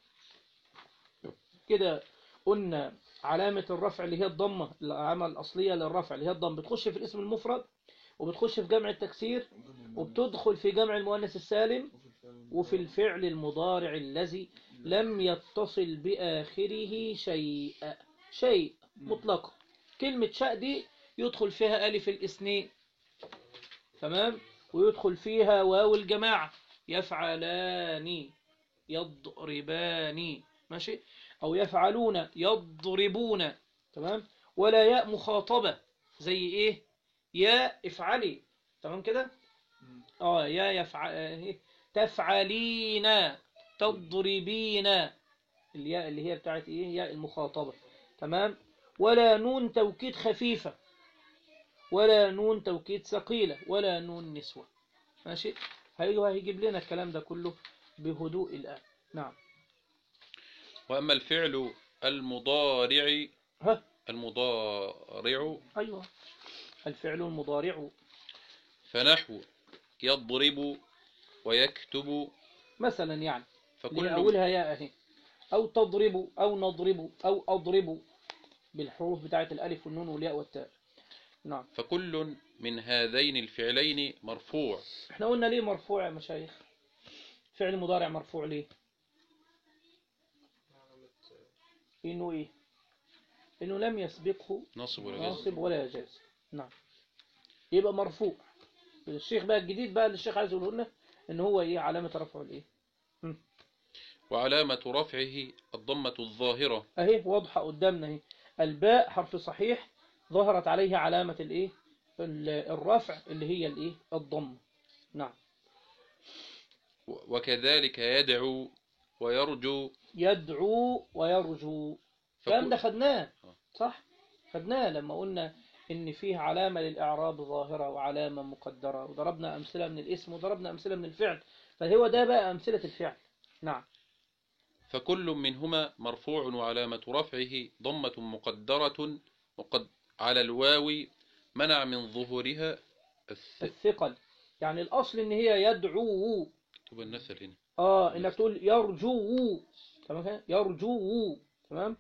كده قلنا علامة الرفع اللي هي الضمة العلامة الأصلية للرفع اللي هي الضم بتخش في الاسم المفرد وبتخش في جمع التكسير وبتدخل في جمع المؤنث السالم وفي الفعل المضارع الذي لم يتصل بآخره شيء شيء مطلقا كلمة شاء دي يدخل فيها ألف الاثنين تمام ويدخل فيها واو الجماعة يفعلان يضربان ماشي أو يفعلون يضربون تمام ولا ياء مخاطبة زي إيه يا افعلي تمام كده اه يا يفعل تفعلين تضربين الياء اللي هي بتاعت ايه ياء المخاطبة تمام ولا نون توكيد خفيفة ولا نون توكيد ثقيلة ولا نون نسوة ماشي هيجي هيجيب لنا الكلام ده كله بهدوء الآن نعم وأما الفعل المضارع ها المضارع أيوة الفعل المضارع فنحو يضرب ويكتب مثلا يعني اللي فكل أولها ياء أهي أو تضرب أو نضرب أو أضرب بالحروف بتاعت الألف والنون والياء والتاء نعم فكل من هذين الفعلين مرفوع احنا قلنا ليه مرفوع يا مشايخ فعل مضارع مرفوع ليه إنه إيه إنه لم يسبقه نصب ولا جزم ناصب ولا جاز نعم يبقى مرفوع الشيخ بقى الجديد بقى اللي الشيخ عايز يقوله لنا ان هو ايه علامة رفعه الايه وعلامة رفعه الضمة الظاهرة اهي واضحة قدامنا اهي الباء حرف صحيح ظهرت عليه علامة الايه ال- الرفع اللي هي الايه الضم نعم و- وكذلك يدعو ويرجو يدعو ويرجو الكلام ده فكل خدناه آه. صح خدناه لما قلنا ان فيه علامة للإعراب ظاهرة وعلامة مقدرة وضربنا أمثلة من الاسم وضربنا أمثلة من الفعل فهو ده بقى أمثلة الفعل نعم فكل منهما مرفوع وعلامة رفعه ضمة مقدرة مقد على الواو منع من ظهورها الث... الثقل يعني الأصل إن هي يدعو تبقى النثل هنا آه إنك تقول يرجو تمام كده؟ يرجو تمام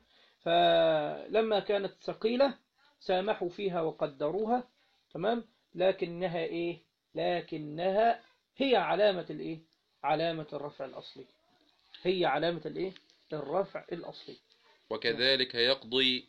فلما كانت ثقيلة سامحوا فيها وقدروها تمام لكنها إيه لكنها هي علامة الإيه علامة الرفع الأصلي هي علامة الإيه الرفع الأصلي وكذلك يقضي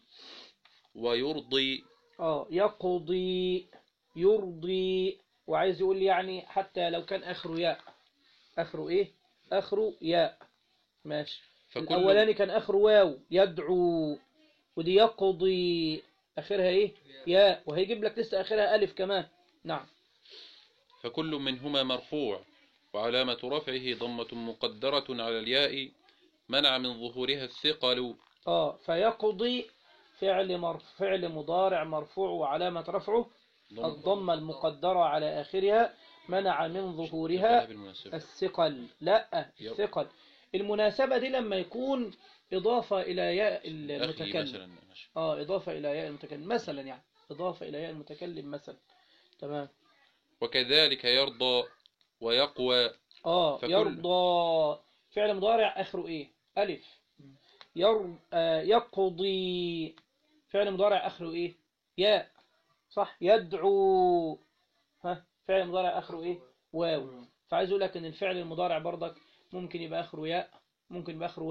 ويرضي آه يقضي يرضي وعايز يقول يعني حتى لو كان آخره ياء آخره إيه آخره ياء ماشي فكل الأولاني كان آخره واو يدعو ودي يقضي آخرها إيه ياء وهيجيب لك لسه آخرها ألف كمان نعم فكل منهما مرفوع وعلامة رفعه ضمة مقدرة على الياء منع من ظهورها الثقل آه فيقضي فعل مر... فعل مضارع مرفوع وعلامة رفعه ضم- الضمة المقدرة على آخرها منع من ظهورها بالمناسبة. الثقل لا يب. الثقل المناسبة دي لما يكون إضافة إلى ياء أخي المتكلم مثلا ماشي. آه إضافة إلى ياء المتكلم مثلا يعني إضافة إلى ياء المتكلم مثلا تمام وكذلك يرضى ويقوى آه فكل- يرضى فعل مضارع آخره إيه ألف ير... آه يقضي فعل مضارع آخره إيه ياء صح يدعو ها فعل مضارع آخره إيه واو فعايز أقول لك إن الفعل المضارع برضك ممكن يبقى آخره ياء ممكن يبقى آخره واو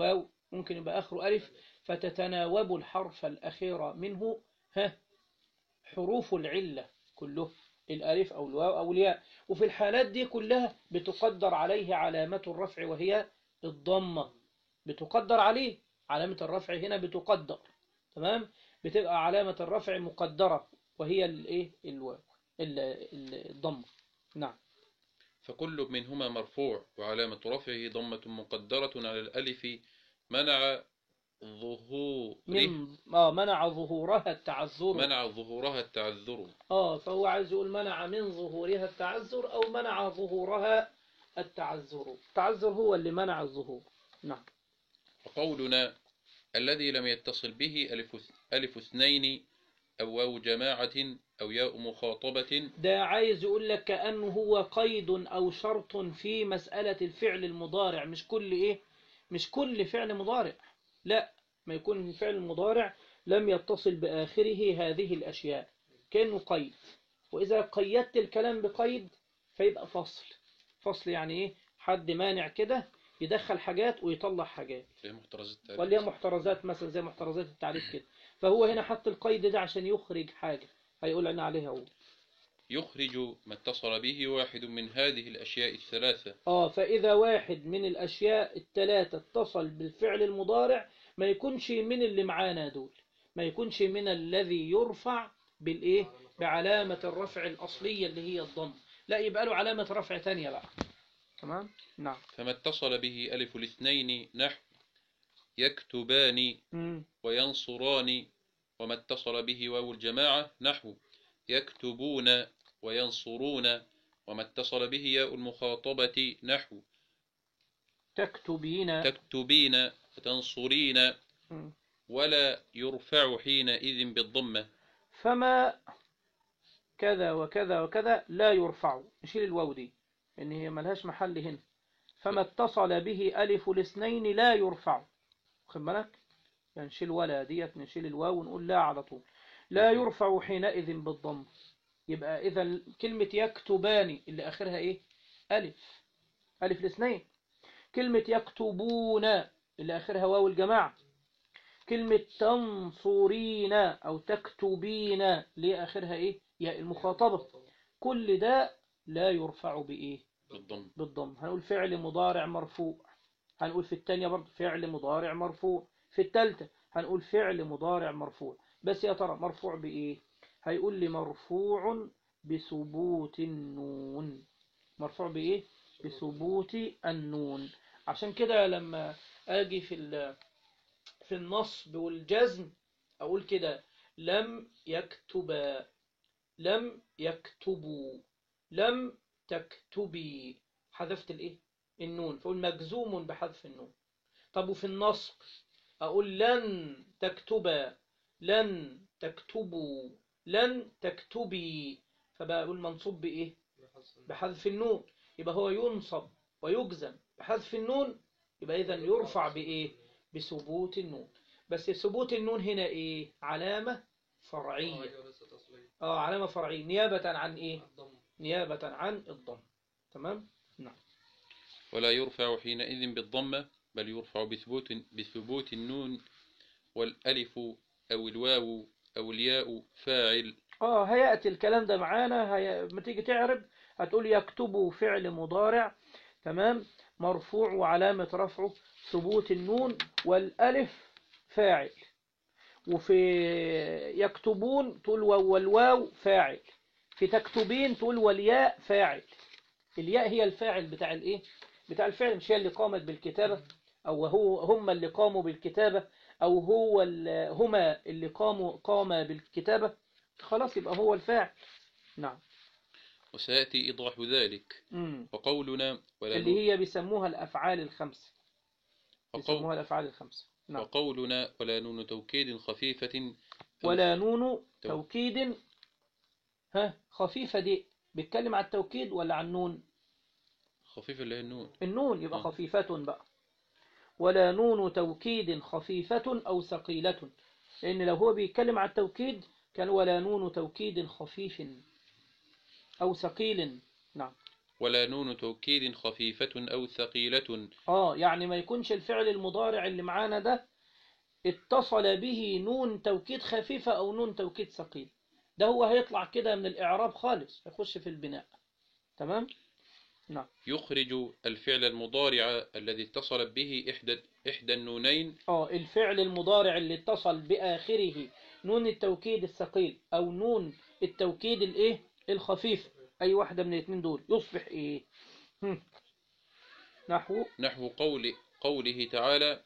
ممكن يبقى آخره ألف فتتناوب الحرف الأخير منه ها حروف العلة كله الألف أو الواو أو الياء وفي الحالات دي كلها بتقدر عليه علامة الرفع وهي الضمة بتقدر عليه علامة الرفع هنا بتقدر تمام بتبقى علامة الرفع مقدرة وهي الايه الواو ال- ال- الضمة نعم فكل منهما مرفوع وعلامة رفعه ضمة مقدرة على الألف منع ظهوره من آه منع ظهورها التعذر منع ظهورها التعذر اه فهو عايز يقول منع من ظهورها التعذر او منع ظهورها التعذر التعذر هو اللي منع الظهور نعم وقولنا الذي لم يتصل به ألف, ألف اثنين أو واو جماعة أو ياء مخاطبة ده عايز يقول لك كأنه هو قيد أو شرط في مسألة الفعل المضارع مش كل إيه مش كل فعل مضارع لا ما يكون الفعل المضارع لم يتصل بآخره هذه الأشياء كأنه قيد وإذا قيدت الكلام بقيد فيبقى فصل فصل يعني إيه حد مانع كده يدخل حاجات ويطلع حاجات اللي هي محترزات واللي هي محترزات مثلا زي محترزات التعريف كده فهو هنا حط القيد ده عشان يخرج حاجة هيقول لنا عليها هو يخرج ما اتصل به واحد من هذه الأشياء الثلاثة اه فإذا واحد من الأشياء الثلاثة اتصل بالفعل المضارع ما يكونش من اللي معانا دول ما يكونش من الذي يرفع بالإيه بعلامة الرفع الأصلية اللي هي الضم لا يبقى له علامة رفع تانية بقى تمام نعم فما اتصل به ألف الاثنين نحو يكتبان مم. وينصران وما اتصل به واو الجماعة نحو يكتبون وينصرون وما اتصل به ياء المخاطبة نحو تكتبين تكتبين وتنصرين مم. ولا يرفع حينئذ بالضمة فما كذا وكذا وكذا لا يرفع نشيل الواو دي ان هي ملهاش محل هنا فما اتصل به ألف الاثنين لا يرفع واخد بالك يعني نشيل ولا ديت نشيل الواو ونقول لا على طول لا يرفع حينئذ بالضم يبقى إذا كلمة يكتبان اللي آخرها إيه ألف ألف الاثنين كلمة يكتبون اللي آخرها واو الجماعة كلمة تنصرين أو تكتبين اللي آخرها إيه ياء المخاطبة كل ده لا يرفع بإيه بالضم بالضم هنقول فعل مضارع مرفوع هنقول في الثانية برضه فعل مضارع مرفوع في الثالثة هنقول فعل مضارع مرفوع بس يا ترى مرفوع بإيه هيقول لي مرفوع بثبوت النون مرفوع بإيه بثبوت النون عشان كده لما أجي في ال- في النصب والجزم أقول كده لم يكتبا لم يكتبوا لم تكتبي حذفت الايه النون فأقول مجزوم بحذف النون طب وفي النصب أقول لن تكتبا لن تكتبوا لن تكتبي فبقى أقول منصوب بإيه بحذف النون يبقى هو ينصب ويجزم بحذف النون يبقى إذا يرفع بإيه بثبوت النون بس ثبوت النون هنا إيه علامة فرعية اه علامة فرعية نيابة عن إيه نيابة عن الضم تمام ولا يرفع حينئذ بالضمة بل يرفع بثبوت بثبوت النون والألف أو الواو أو الياء فاعل اه هيأتي الكلام ده معانا هي... ما تيجي تعرب هتقول يكتب فعل مضارع تمام مرفوع وعلامة رفعه ثبوت النون والألف فاعل وفي يكتبون تقول والواو فاعل في تكتبين تقول والياء فاعل الياء هي الفاعل بتاع الايه بتاع الفعل مش هي اللي قامت بالكتابة او هو هم اللي قاموا بالكتابة او هو ال- هما اللي قاموا قام بالكتابة خلاص يبقى هو الفاعل نعم وسيأتي إيضاح ذلك مم. وقولنا ولا اللي هي بيسموها الأفعال الخمسة وقول بيسموها الأفعال الخمسة نعم وقولنا ولا نون توكيد خفيفة أو ولا نون توكيد ها خفيفة دي بيتكلم على التوكيد ولا عن النون خفيفة اللي هي النون النون يبقى آه. خفيفة بقى ولا نون توكيد خفيفة أو ثقيلة لأن لو هو بيتكلم على التوكيد كان ولا نون توكيد خفيف أو ثقيل نعم ولا نون توكيد خفيفة أو ثقيلة اه يعني ما يكونش الفعل المضارع اللي معانا ده اتصل به نون توكيد خفيفة او نون توكيد ثقيل ده هو هيطلع كده من الاعراب خالص يخش في البناء تمام نعم يخرج الفعل المضارع الذي اتصلت به إحدى إحدى النونين اه الفعل المضارع اللي اتصل بآخره نون التوكيد الثقيل أو نون التوكيد الايه الخفيف أي واحدة من الاثنين دول يصبح ايه هم. نحو نحو قول قوله تعالى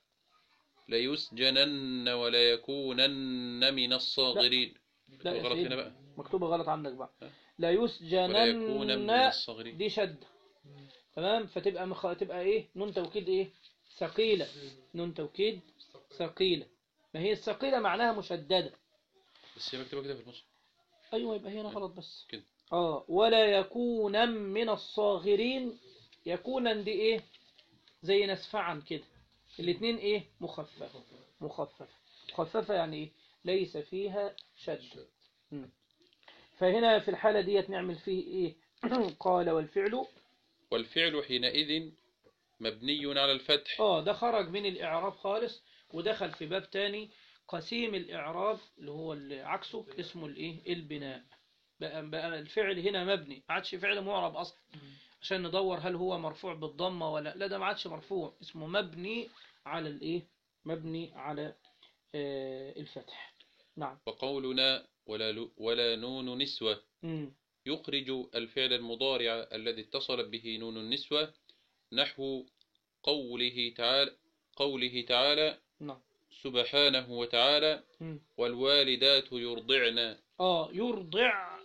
ليسجنن ولا يكونن من الصاغرين لا يا غلط سيدي. هنا بقى مكتوبة غلط عندك بقى ها. لا ولا يكون من يسجنن الصاغرين دي شدة تمام فتبقى مخ... تبقى ايه نون توكيد ايه ثقيلة نون توكيد ثقيلة ما هي الثقيلة معناها مشددة بس هي مكتوبة كده في النص ايوه يبقى هنا غلط بس كده. اه ولا يكونا من الصاغرين يكونا دي ايه زي نسفعا كده الاتنين ايه مخففة مخففة مخففة يعني ايه ليس فيها شد مم. فهنا في الحالة ديت نعمل فيه ايه قال والفعل والفعل حينئذ مبني على الفتح اه ده خرج من الاعراب خالص ودخل في باب تاني قسيم الاعراب اللي هو اللي عكسه اسمه الايه البناء بقى, بقى الفعل هنا مبني ما عادش فعل معرب اصلا عشان ندور هل هو مرفوع بالضمه ولا لا ده ما عادش مرفوع اسمه مبني على الايه مبني على آه الفتح نعم وقولنا ولا, ل- ولا نون نسوة مم. يخرج الفعل المضارع الذي اتصلت به نون النسوة نحو قوله تعالى قوله تعالى نعم سبحانه وتعالى مم. والوالدات يرضعن اه يرضع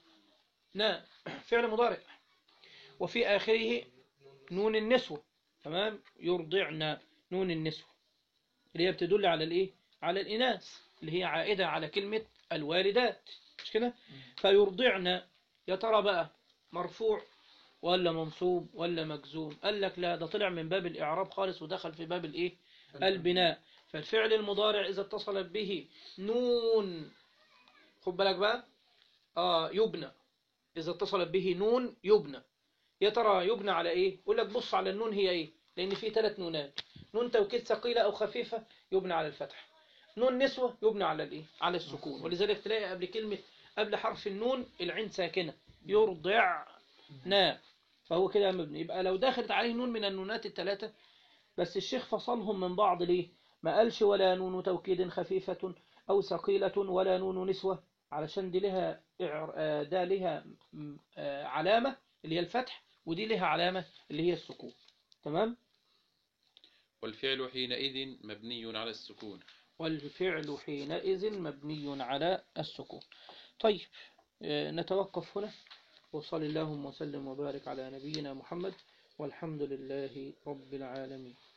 نا فعل مضارع وفي آخره نون النسوة تمام يرضعن نون النسوة اللي هي بتدل على الايه على الإناث اللي هي عائدة على كلمة الوالدات مش كده فيرضعن يا ترى بقى مرفوع ولا منصوب ولا مجزوم قال لك لا ده طلع من باب الإعراب خالص ودخل في باب الايه البناء فالفعل المضارع إذا اتصلت به نون خد بالك بقى اه يبنى إذا اتصلت به نون يبنى يا ترى يبنى على إيه؟ يقول لك بص على النون هي إيه؟ لأن في ثلاث نونات نون توكيد ثقيلة أو خفيفة يبنى على الفتح نون نسوة يبنى على الإيه؟ على السكون ولذلك تلاقي قبل كلمة قبل حرف النون العين ساكنة يرضعنا فهو كده مبني يبقى لو دخلت عليه نون من النونات الثلاثة بس الشيخ فصلهم من بعض ليه؟ ما قالش ولا نون توكيد خفيفة أو ثقيلة ولا نون نسوة علشان دي لها إعر- آه، ده لها م- آه، علامة اللي هي الفتح ودي لها علامة اللي هي السكون تمام والفعل حينئذ مبني على السكون والفعل حينئذ مبني على السكون طيب آه، نتوقف هنا وصل اللهم وسلم وبارك على نبينا محمد والحمد لله رب العالمين